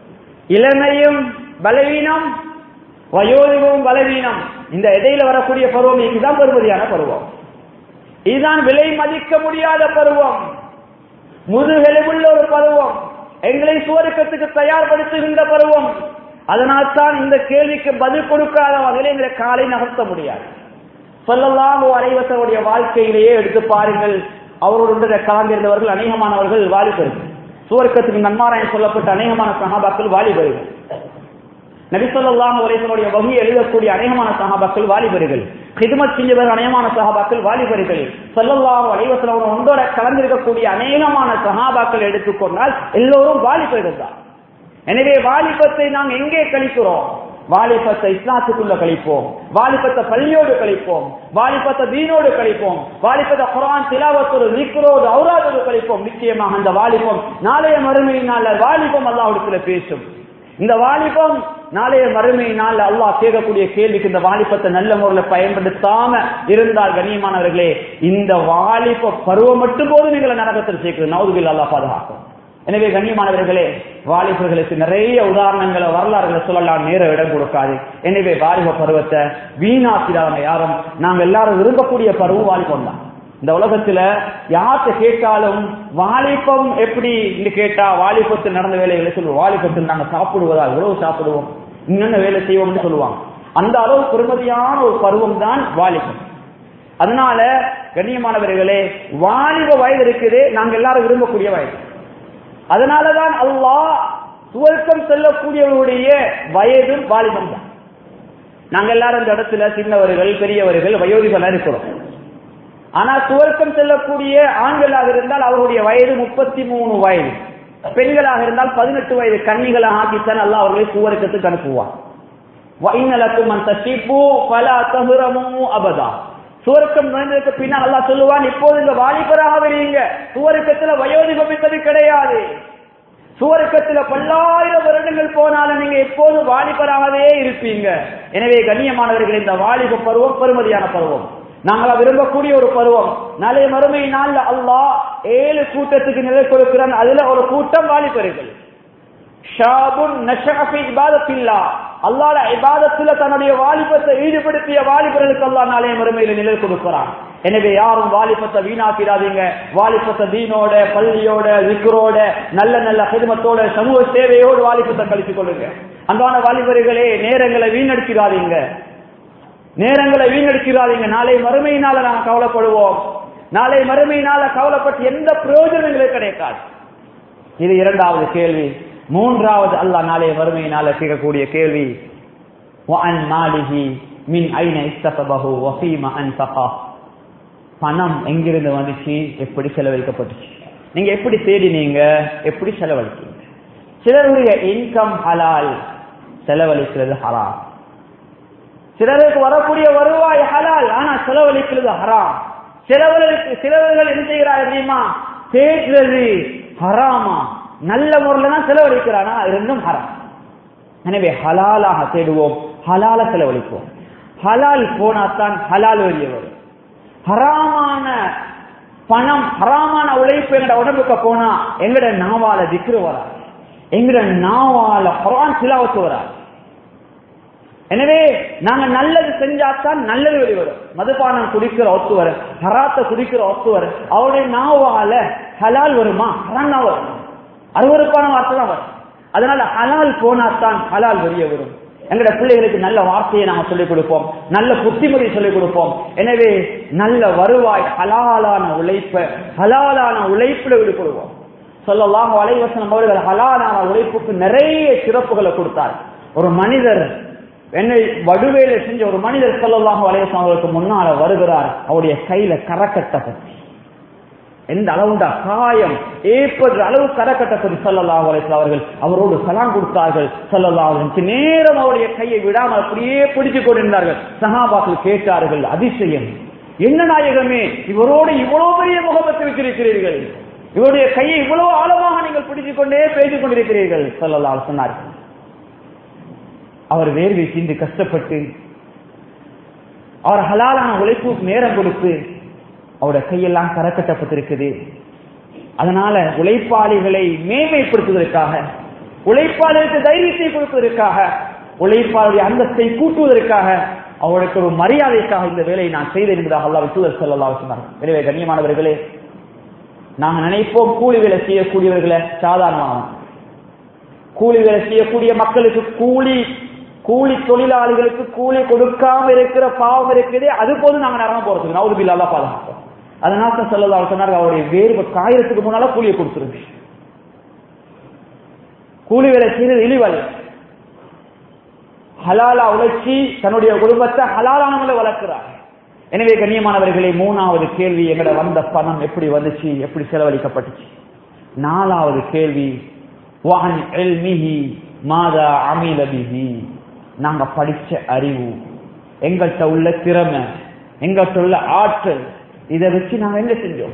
இளமையும் பலவீனம் வயோதிகமும் பலவீனம் இந்த இடையில வரக்கூடிய பருவம் இதுதான் பெருமதியான பருவம் இதுதான் விலை மதிக்க முடியாத பருவம் முதுகெலுவுள்ள ஒரு பருவம் எங்களை சுவருக்கத்துக்கு தயார்படுத்துகின்ற பருவம் அதனால் தான் இந்த கேள்விக்கு பதில் கொடுக்காத வகையில் எங்களை காலை நகர்த்த முடியாது சொல்லலாம் அரைவசருடைய வாழ்க்கையிலேயே எடுத்து பாருங்கள் அவரோடு கலந்திருந்தவர்கள் அநேகமானவர்கள் வாலிபர்கள் சுவர்க்கத்துக்கு நன்மாராயன் சொல்லப்பட்ட அநேகமான சகாபாக்கள் வாலிபர்கள் நபிசல்லாஹ் உரைசனுடைய வகி எழுதக்கூடிய அநேகமான சகாபாக்கள் வாலிபர்கள் ஹிதமத் செஞ்சவர் அநேகமான சகாபாக்கள் வாலிபர்கள் சொல்லல்லாஹ் அலைவசலம் ஒன்றோட கலந்திருக்கக்கூடிய அநேகமான சகாபாக்கள் எடுத்துக்கொண்டால் எல்லோரும் வாலிபர்கள் தான் எனவே வாலிபத்தை நாம் எங்கே கழிக்கிறோம் வாலிபத்தை இஸ்லாத்துக்குள்ள கழிப்போம் வாலிபத்தை பள்ளியோடு கழிப்போம் வாலிபத்தை தீனோடு கழிப்போம் வாலிபத்தை குரான் திலாவத்தோடு நீக்கரோடு அவுராதோடு கழிப்போம் நிச்சயமாக அந்த வாலிபம் நாளைய மறுமையினால் வாலிபம் அல்லாஹிடத்துல பேசும் இந்த வாலிபம் நாளைய மறுமையினால் அல்லாஹ் கேட்கக்கூடிய கேள்விக்கு இந்த வாலிபத்தை நல்ல முறையில் பயன்படுத்தாம இருந்தால் கண்ணியமானவர்களே இந்த வாலிப பருவம் மட்டும் போது நீங்களை நரகத்தில் சேர்க்கிறது நவுதுவில் அல்லாஹ் பாதுகாக்கும் எனவே கண்ணியமானவர்களே வாலிபர்களுக்கு நிறைய உதாரணங்களை வரலாறுகளை சொல்லலாம் நேர இடம் கொடுக்காது எனவே வாலிப பருவத்தை வீணாக்கிறாங்க யாரும் நாங்க எல்லாரும் விரும்பக்கூடிய பருவம் வாலிபம் தான் இந்த உலகத்துல யார்கிட்ட கேட்டாலும் வாலிபம் எப்படி கேட்டா வாலிபத்தில் நடந்த வேலைகளை சொல்லுவோம் வாலிபத்தில் நாங்க சாப்பிடுவதா எவ்வளவு சாப்பிடுவோம் இன்னென்ன வேலை செய்வோம்னு சொல்லுவாங்க அந்த அளவு பெருமதியான ஒரு பருவம் தான் வாலிபம் அதனால கண்ணியமானவர்களே வாலிப வயது இருக்குது நாங்க எல்லாரும் விரும்பக்கூடிய வயது அதனாலதான் அல்லாஹ் சுவர்க்கம் செல்லக்கூடியவருடைய வயதும் வாலிபம் தான் நாங்க எல்லாரும் இந்த இடத்துல சின்னவர்கள் பெரியவர்கள் வயோதிகள் இருக்கிறோம் ஆனா சுவர்க்கம் செல்லக்கூடிய ஆண்களாக இருந்தால் அவருடைய வயது முப்பத்தி மூணு வயது பெண்களாக இருந்தால் பதினெட்டு வயது கன்னிகளாக ஆக்கித்தான் அல்ல அவர்களை சுவர்க்கத்துக்கு அனுப்புவார் வைநலக்கும் அந்த சிப்பு பல தகுரமும் அபதா சுவர்க்கம் நுழைந்ததுக்கு பின்னால் அல்லா சொல்லுவான் இப்போது இந்த வாலிபராக வரீங்க சுவர்க்கத்துல வயோதிகம் என்பது கிடையாது சுவர்க்கத்துல பல்லாயிரம் வருடங்கள் போனாலும் நீங்க எப்போதும் வாலிபராகவே இருப்பீங்க எனவே கண்ணியமானவர்கள் இந்த வாலிப பருவம் பெருமதியான பருவம் நாங்களா விரும்பக்கூடிய ஒரு பருவம் நாளைய மறுமை நாள்ல அல்லாஹ் ஏழு கூட்டத்துக்கு நிலை கொடுக்கிறான் அதுல ஒரு கூட்டம் வாலிபர்கள் அல்லாட இபாதத்துல தன்னுடைய வாலிபத்தை ஈடுபடுத்திய வாலிபர்களுக்கு அல்லா நாளைய மறுமையில நிலை கொடுக்கிறான் எனவே யாரும் வாலிபத்தை வீணாக்கிறாதீங்க வாலிபத்தை தீனோட பள்ளியோட விக்ரோட நல்ல நல்ல ஹிதமத்தோட சமூக சேவையோடு வாலிபத்தை கழித்துக் கொள்ளுங்க அன்பான வாலிபர்களே நேரங்களை வீணடிக்கிறாதீங்க நேரங்களை வீணடிக்கிறாதீங்க நாளை மறுமையினால நாங்க கவலைப்படுவோம் நாளை மறுமையினால கவலைப்பட்டு எந்த பிரயோஜனங்களும் கிடைக்காது இது இரண்டாவது கேள்வி மூன்றாவது அல்லாஹ் நாளைய மறுமையினால கேட்கக்கூடிய கேள்வி மின் ஐன இஸ்தபஹு வஃபீம அன்ஃபகா பணம் எங்கிருந்து வந்துச்சு எப்படி செலவழிக்கப்பட்டுச்சு நீங்க எப்படி தேடினீங்க எப்படி செலவழிக்கீங்க சிலருடைய இன்கம் ஹலால் செலவழிக்கிறது ஹராம் சிலருக்கு வரக்கூடிய வருவாய் ஹலால் ஆனா செலவழிக்கிறது ஹராம் சிலவர்களுக்கு சிலவர்கள் என்ன செய்கிறார் தெரியுமா தேடுறது ஹராமா நல்ல முறையில தான் செலவழிக்கிறானா இருந்தும் ஹராம் எனவே ஹலாலாக தேடுவோம் ஹலால செலவழிப்போம் ஹலால் போனாத்தான் ஹலால் வெளியே வரும் ஹராமான பணம் ஹராமான உழைப்பு எங்கட உடம்புக்கு போனா எங்கட நாவால திக்ரு வராது எங்கட நாவால குரான் சிலாவத்து வராது எனவே நாங்க நல்லது செஞ்சாத்தான் நல்லது வெளிவரும் மதுபானம் குடிக்கிற ஒத்து வரும் ஹராத்த குடிக்கிற ஒத்து வரும் அவருடைய நாவால ஹலால் வருமா ஹரான் வரும் அருவருப்பான வார்த்தை தான் வரும் அதனால ஹலால் போனாத்தான் ஹலால் வெளியே வரும் எங்கட பிள்ளைகளுக்கு நல்ல வார்த்தையை நாம சொல்லிக் கொடுப்போம் நல்ல புத்திமதி சொல்லிக் கொடுப்போம் எனவே நல்ல வருவாய் ஹலாலான உழைப்ப ஹலாலான உழைப்புல ஈடுபடுவோம் சொல்லலாம் வலைவசனம் அவர்கள் ஹலாலான உழைப்புக்கு நிறைய சிறப்புகளை கொடுத்தார் ஒரு மனிதர் என்னை வடுவேல செஞ்ச ஒரு மனிதர் சொல்லலாம் வலைவசனம் அவர்களுக்கு முன்னால வருகிறார் அவருடைய கையில கரக்கட்டை பற்றி எந்த அளவுண்டா காயம் ஏற்படுற அளவு கரக்கட்டப்பட்டு சொல்லலாம் அவர்கள் அவரோடு சலாம் கொடுத்தார்கள் சொல்லலாம் நேரம் அவருடைய கையை விடாமல் அப்படியே பிடிச்சு கொண்டிருந்தார்கள் சகாபாக்கள் கேட்டார்கள் அதிசயம் என்ன நாயகமே இவரோடு இவ்வளவு பெரிய முகமத்து வைத்திருக்கிறீர்கள் இவருடைய கையை இவ்வளவு ஆழமாக நீங்கள் பிடித்துக் கொண்டே பேசிக் கொண்டிருக்கிறீர்கள் சொல்லலாம் சொன்னார்கள் அவர் வேர்வை சிந்து கஷ்டப்பட்டு அவர் ஹலாலான உழைப்பு நேரம் கொடுத்து அவருடைய கையெல்லாம் கரக்கட்டப்பட்டிருக்குது அதனால உழைப்பாளிகளை மேன்மைப்படுத்துவதற்காக உழைப்பாளருக்கு தைரியத்தை கொடுப்பதற்காக உழைப்பாளருடைய அந்தஸ்தை கூட்டுவதற்காக அவருக்கு ஒரு மரியாதைக்காக இந்த வேலையை நான் செய்தேன் என்பதாக அல்லா தூதர் செல்லல்லா சொன்னார் எனவே கண்ணியமானவர்களே நாங்கள் நினைப்போம் கூலி வேலை செய்யக்கூடியவர்களை சாதாரணமான கூலி வேலை செய்யக்கூடிய மக்களுக்கு கூலி கூலி தொழிலாளிகளுக்கு கூலி கொடுக்காம இருக்கிற பாவம் இருக்குது அது போது நாங்க நேரம் போறதுக்கு நவுது பில்லால பாதுகாப்போம் அதனால தான் சொல்லதா சொன்னார் அவருடைய வேர்வை காயறதுக்கு முன்னால கூலியை கொடுத்துருங்க கூலி வேலை செய்யறது இழிவல் ஹலாலா உழைச்சி தன்னுடைய குடும்பத்தை ஹலாலானவங்களை வளர்க்கிறார் எனவே கண்ணியமானவர்களே மூணாவது கேள்வி எங்கட வந்த பணம் எப்படி வந்துச்சு எப்படி செலவழிக்கப்பட்டுச்சு நாலாவது கேள்வி வான் எல்மிஹி மாதா அமிலபிஹி நாங்க படிச்ச அறிவு எங்கள்கிட்ட உள்ள திறமை எங்கள்கிட்ட உள்ள ஆற்றல் இதை வச்சு நாங்க என்ன செஞ்சோம்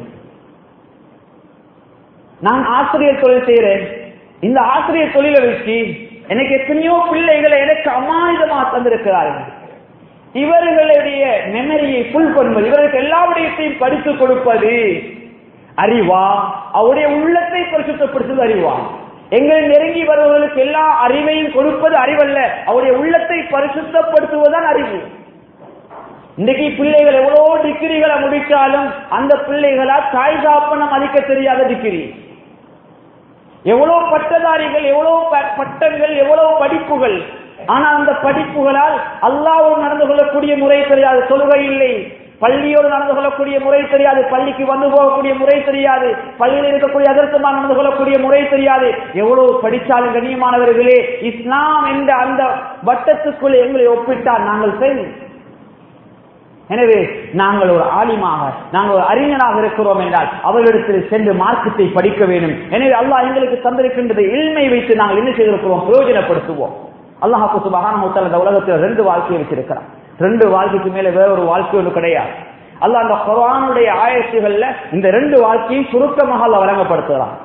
நான் ஆசிரியர் தொழில் செய்யறேன் இந்த ஆசிரியர் தொழிலை வச்சு எனக்கு எத்தனையோ பிள்ளைகளை எனக்கு அமானிதமா தந்திருக்கிறார்கள் இவர்களுடைய மெமரியை புல் பண்ணுவது இவர்களுக்கு எல்லா விடயத்தையும் படித்து கொடுப்பது அறிவா அவருடைய உள்ளத்தை பரிசுத்தப்படுத்துவது அறிவா எங்களை நெருங்கி வருவர்களுக்கு எல்லா அறிவையும் கொடுப்பது அறிவல்ல அவருடைய உள்ளத்தை பரிசுத்தப்படுத்துவதுதான் அறிவு இன்றைக்கு பிள்ளைகள் எவ்வளவு டிகிரிகளை முடிச்சாலும் அந்த பிள்ளைகளா தாய் சாப்பனம் மதிக்க தெரியாத டிகிரி எவ்வளவு பட்டதாரிகள் எவ்வளவு பட்டங்கள் எவ்வளவு படிப்புகள் ஆனா அந்த படிப்புகளால் அல்லாவோடு நடந்து கொள்ளக்கூடிய முறை தெரியாது தொழுகை இல்லை பள்ளியோடு நடந்து கொள்ளக்கூடிய முறை தெரியாது பள்ளிக்கு வந்து போகக்கூடிய முறை தெரியாது பள்ளியில் இருக்கக்கூடிய அதர்த்தமா நடந்து கொள்ளக்கூடிய முறை தெரியாது எவ்வளவு படித்தாலும் கண்ணியமானவர்களே இஸ்லாம் என்ற அந்த வட்டத்துக்குள் எங்களை ஒப்பிட்டால் நாங்கள் செய்வோம் எனவே நாங்கள் ஒரு ஆலிமாக நாங்கள் ஒரு அறிஞனாக இருக்கிறோம் என்றால் அவர்களிடத்தில் சென்று மார்க்கத்தை படிக்க வேண்டும் எனவே அல்லாஹ் எங்களுக்கு தந்திருக்கின்றது இல்மை வைத்து நாங்கள் என்ன செய்திருக்கிறோம் பிரயோஜனப்படுத்துவோம் அல்லாஹாக்கு சுபகான இந்த உலகத்தில் ரெண்டு வாழ்க்கையை வச்சிருக்கிறான் ரெண்டு வாழ்க்கைக்கு மேல வேற ஒரு வாழ்க்கை ஒன்று கிடையாது அல்ல அந்த குரானுடைய ஆயத்துகள்ல இந்த ரெண்டு வாழ்க்கையை சுருக்கமாக அல்ல வழங்கப்படுத்துகிறான்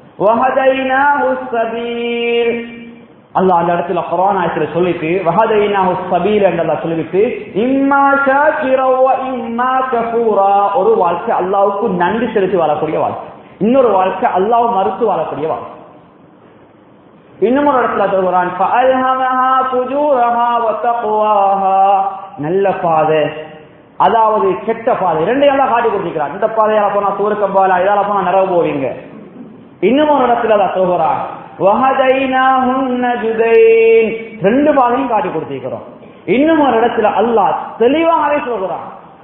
அல்லாஹ் அந்த இடத்துல குரான் ஆயத்துல சொல்லிட்டு வஹதைனாஹு சபீல் என்றதா சொல்லிவிட்டு இம்மா ஷாக்கிரா வ இம்மா கஃபூரா ஒரு வாழ்க்கை அல்லாஹ்வுக்கு நன்றி செலுத்தி வாழக்கூடிய வாழ்க்கை இன்னொரு வாழ்க்கை அல்லாஹ் மறுத்து வாழக்கூடிய வாழ்க்கை இன்னும் ஒரு இடத்துல சொல்கிறான் ஃபஅல்ஹமஹா ஃபுஜூரஹா வ தக்வாஹா நல்ல பாதை அதாவது கெட்ட பாதை ரெண்டையும் எல்லாம் காட்டி கொடுத்திருக்கிறான் இந்த பாதையால போனா சூரக்கம் போகலாம் இதால போனா நரவு போவீங்க இன்னும் ஒரு இடத்துல தான் சொல்கிறான் ரெண்டு பாதையும் காட்டி கொடுத்திருக்கிறோம் இன்னும் ஒரு இடத்துல அல்லாஹ் தெளிவாகவே சொல்கிறான்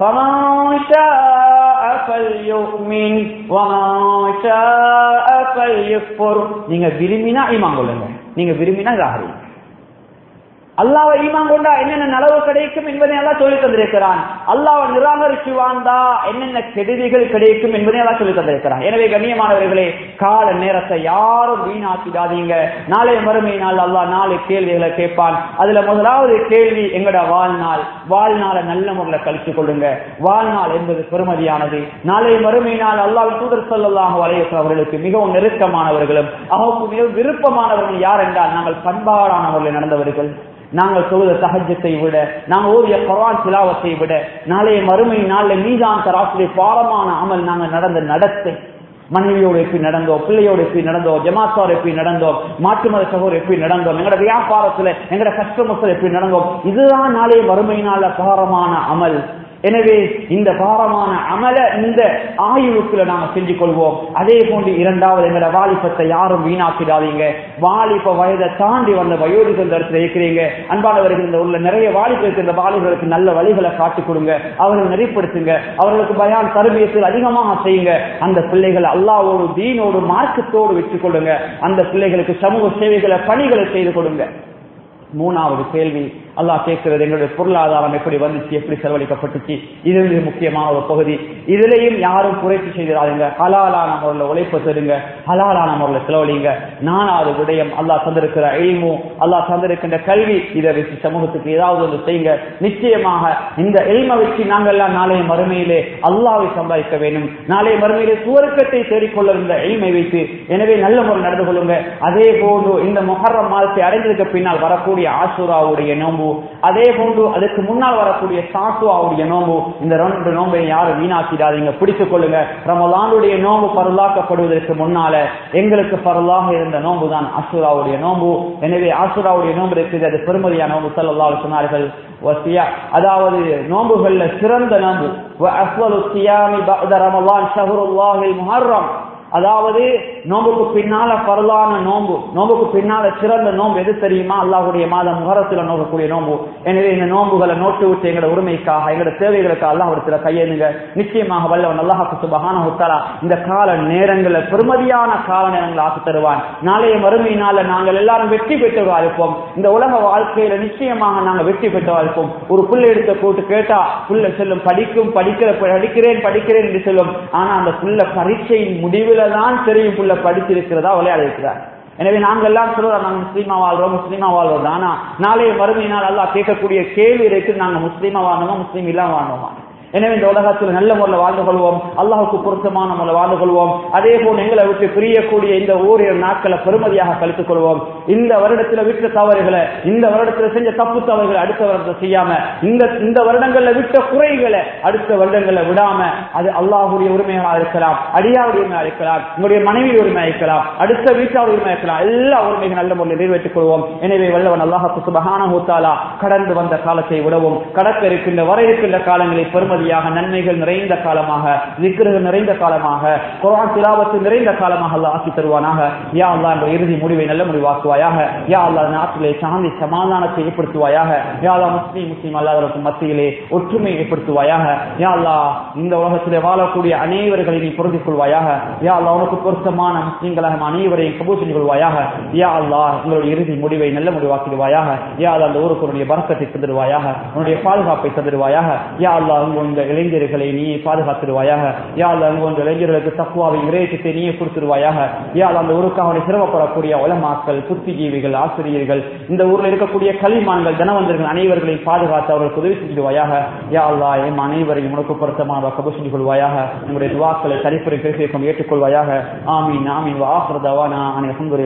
நீங்க விரும்பினா ஈமான் கொள்ளுங்க நீங்க விரும்பினா ராகரி அல்லாவை ஈமான் கொண்டா என்னென்ன நலவு கிடைக்கும் என்பதை எல்லாம் சொல்லி தந்திருக்கிறான் அல்லாவை நிராகரிச்சு வாழ்ந்தா என்னென்ன கெடுதிகள் கிடைக்கும் என்பதை எல்லாம் சொல்லி தந்திருக்கிறான் எனவே கண்ணியமானவர்களே கால நேரத்தை யாரும் வீணாக்கிடாதீங்க நாளை மறுமை நாள் அல்லாஹ் நாலு கேள்விகளை கேட்பான் அதுல முதலாவது கேள்வி எங்கட வாழ்நாள் வாழ்நாளை நல்ல முறையில் கழிச்சு கொள்ளுங்க வாழ்நாள் என்பது பெருமதியானது நாளை மறுமை நாள் அல்லாஹ் தூதர் சொல்லலாம் வலையற்ற அவர்களுக்கு மிகவும் நெருக்கமானவர்களும் அவருக்கு மிகவும் விருப்பமானவர்கள் யார் என்றால் நாங்கள் பண்பாடானவர்கள் நடந்தவர்கள் நாங்கள் சொல்லுத தஹஜத்தை விட நாங்கள் ஓதிய குரான் சிலாவத்தை விட நாளைய மறுமை நாளில் மீதான் தராசுடைய பாரமான அமல் நாங்கள் நடந்த நடத்தை மனைவியோடு எப்படி நடந்தோம் பிள்ளையோடு எப்படி நடந்தோம் ஜமாத்தார் எப்படி நடந்தோம் மாற்று மத சகோதரர் எப்படி நடந்தோம் எங்களோட வியாபாரத்துல எங்களோட கஸ்டமர்ஸ் எப்படி நடந்தோம் இதுதான் நாளைய மறுமையினால பாரமான அமல் எனவே இந்த பாரமான அமல இந்த ஆயுளுக்குள்ள நாம செஞ்சு கொள்வோம் அதே போன்று இரண்டாவது எங்களோட வாலிபத்தை யாரும் வீணாக்கிடாதீங்க வாலிப வயதை தாண்டி வந்த வயோதிக இடத்துல இருக்கிறீங்க அன்பானவர்கள் இந்த உள்ள நிறைய வாலிபருக்கு இந்த வாலிபர்களுக்கு நல்ல வழிகளை காட்டிக் கொடுங்க அவர்களை நெறிப்படுத்துங்க அவர்களுக்கு பயான் தருமியத்தில் அதிகமாக செய்யுங்க அந்த பிள்ளைகளை அல்லாவோடு தீனோடு மார்க்கத்தோடு வச்சுக் கொள்ளுங்க அந்த பிள்ளைகளுக்கு சமூக சேவைகளை பணிகளை செய்து கொடுங்க மூணாவது கேள்வி அல்லாஹ் கேட்கிறது எங்களுடைய பொருளாதாரம் எப்படி வந்துச்சு எப்படி செலவழிக்கப்பட்டுச்சு இது மிக முக்கியமான ஒரு பகுதி இதுலயும் யாரும் குறைச்சி செய்திடாதீங்க ஹலாலான முறையில் உழைப்பு தருங்க ஹலாலான முறையில் செலவழிங்க நானாவது விடயம் அல்லாஹ் தந்திருக்கிற எய்மு அல்லாஹ் தந்திருக்கின்ற கல்வி இதை வச்சு சமூகத்துக்கு ஏதாவது ஒன்று செய்யுங்க நிச்சயமாக இந்த எய்மை வச்சு நாங்கள் எல்லாம் நாளைய மறுமையிலே அல்லாவை சம்பாதிக்க வேண்டும் நாளைய மறுமையிலே சுவர்க்கத்தை தேடிக்கொள்ள இந்த எய்மை வைத்து எனவே நல்ல முறை நடந்து கொள்ளுங்க அதே போன்று இந்த மொஹர்ரம் மாதத்தை அடைந்ததுக்கு பின்னால் வரக்கூடிய ஆசுராவுடைய நோம்பு அதே போன்று அதுக்கு முன்னால் வரக்கூடிய சாசுவாவுடைய நோம்பு இந்த ரெண்டு நோம்பை யாரும் வீணாக்கிடாதீங்க பிடித்துக் கொள்ளுங்க ரமலானுடைய நோம்பு பரலாக்கப்படுவதற்கு முன்னால எங்களுக்கு பரலாக இருந்த நோம்பு தான் ஆசுராவுடைய நோம்பு எனவே ஆசுராவுடைய நோம்பு இருக்குது அது பெருமதியான நோம்பு சல்லா சொன்னார்கள் வசியா அதாவது நோம்புகள்ல சிறந்த நோம்பு அஸ்வலு சியாமி பஅத ரமலான் ஷஹருல்லாஹில் முஹர்ரம் அதாவது நோம்புக்கு பின்னால பரலான நோம்பு நோம்புக்கு பின்னால சிறந்த நோம்பு எது தெரியுமா அல்லாஹுடைய மாதம் முகரத்துல நோக்கக்கூடிய நோம்பு எனவே இந்த நோம்புகளை நோட்டு விட்டு எங்களோட உரிமைக்காக எங்களோட தேவைகளுக்கு அல்லாஹிடத்துல கையெழுங்க நிச்சயமாக வல்லவன் அல்லாஹாக்கு சுபகான உத்தரா இந்த கால நேரங்களை பெருமதியான கால நேரங்களை ஆக்கி தருவான் நாளைய மறுமையினால நாங்கள் எல்லாரும் வெற்றி பெற்றவர்களா இருப்போம் இந்த உலக வாழ்க்கையில நிச்சயமாக நாங்கள் வெற்றி பெற்றவா இருப்போம் ஒரு புள்ள எடுத்த போட்டு கேட்டா புள்ள செல்லும் படிக்கும் படிக்கிற படிக்கிறேன் படிக்கிறேன் என்று சொல்லும் ஆனா அந்த புள்ள பரீட்சையின் முடிவுல தான் தெரியும் புள்ள படிச்சிருக்கிறதா விளையாடி இருக்கிறார் எனவே நாங்கள் எல்லாம் சொல்றோம் நாங்க முஸ்லீமா வாழ்றோம் முஸ்லீமா வாழ்றோம் ஆனா நாளைய மறுமை நாள் எல்லாம் கேட்கக்கூடிய கேள்வி இருக்கு நாங்க முஸ்லீமா வாழ்ந்தோமா முஸ்லீம் இல்லாம வாழ்ந்தோமா எனவே இந்த உலகத்தில் நல்ல முறையில் வாழ்ந்து கொள்வோம் அல்லாஹுக்கு பொருத்தமான முறையில் வாழ்ந்து கொள்வோம் அதே போல் எங்களை விட்டு பிரியக்கூடிய இந்த ஓரிரு நாட்களை பெருமதியாக கழித்துக் கொள்வோம் இந்த வருடத்தில் விட்ட தவறுகளை இந்த வருடத்தில் செஞ்ச தப்பு தவறுகளை அடுத்த வருடத்தில் செய்யாம இந்த இந்த வருடங்கள்ல விட்ட குறைகளை அடுத்த வருடங்கள்ல விடாம அது அல்லாஹுடைய உரிமையாக இருக்கலாம் அடியாவுடைய உரிமையாக இருக்கலாம் உங்களுடைய மனைவி உரிமையாக இருக்கலாம் அடுத்த வீட்டாவுடைய உரிமையாக இருக்கலாம் எல்லா உரிமைகள் நல்ல முறையில் நிறைவேற்றிக் கொள்வோம் எனவே வல்லவன் அல்லாஹு சுபஹான ஹூத்தாலா கடந்து வந்த காலத்தை விடவும் கடக்க இருக்கின்ற வர இருக்கின்ற காலங்களை பெருமதி நிம்மதியாக நன்மைகள் நிறைந்த காலமாக விக்கிரக நிறைந்த காலமாக குரான் திலாவத்து நிறைந்த காலமாக அல்லாஹ் ஆக்கி தருவானாக யா அல்லா என்ற இறுதி முடிவை நல்ல முடிவாக்குவாயாக யா அல்லா நாட்டிலே சாந்தி சமாதானத்தை ஏற்படுத்துவாயாக யா அல்லா முஸ்லீம் முஸ்லீம் அல்லாதவருக்கு மத்தியிலே ஒற்றுமை ஏற்படுத்துவாயாக யா அல்லா இந்த உலகத்திலே வாழக்கூடிய அனைவர்களை நீ பொருந்திக் கொள்வாயாக யா அல்லா உனக்கு பொருத்தமான முஸ்லீம்களாக அனைவரையும் கபூல் செஞ்சு கொள்வாயாக யா அல்லா உங்களுடைய இறுதி முடிவை நல்ல முடிவாக்கிடுவாயாக யா அல்லா அந்த ஊருக்கு உன்னுடைய பறக்கத்தை தந்துடுவாயாக உன்னுடைய பாதுகாப்பை தந்துடுவாயாக யா அல்லா உங்க இந்த இளைஞர்களை நீ பாதுகாத்துடுவாயாக யா அல்லா உங்க இளைஞர்களுக்கு தக்குவாவை இறையத்தை நீயே கொடுத்துருவாயாக யா அல்லா அந்த ஊருக்காக சிரமப்படக்கூடிய உலமாக்கள் புத்திஜீவிகள் ஆசிரியர்கள் இந்த ஊர்ல இருக்கக்கூடிய களிமான்கள் தனவந்தர்கள் அனைவர்களையும் பாதுகாத்து அவர்களுக்கு உதவி செஞ்சிடுவாயாக யா அல்லா எம் அனைவரையும் உனக்கு பொருத்தமாக கபு செஞ்சு கொள்வாயாக நம்முடைய துவாக்களை தனிப்புரை பேசியிருக்கும் ஏற்றுக்கொள்வாயாக ஆமீன் ஆமீன் வாஹர் தவானா அனைவரும்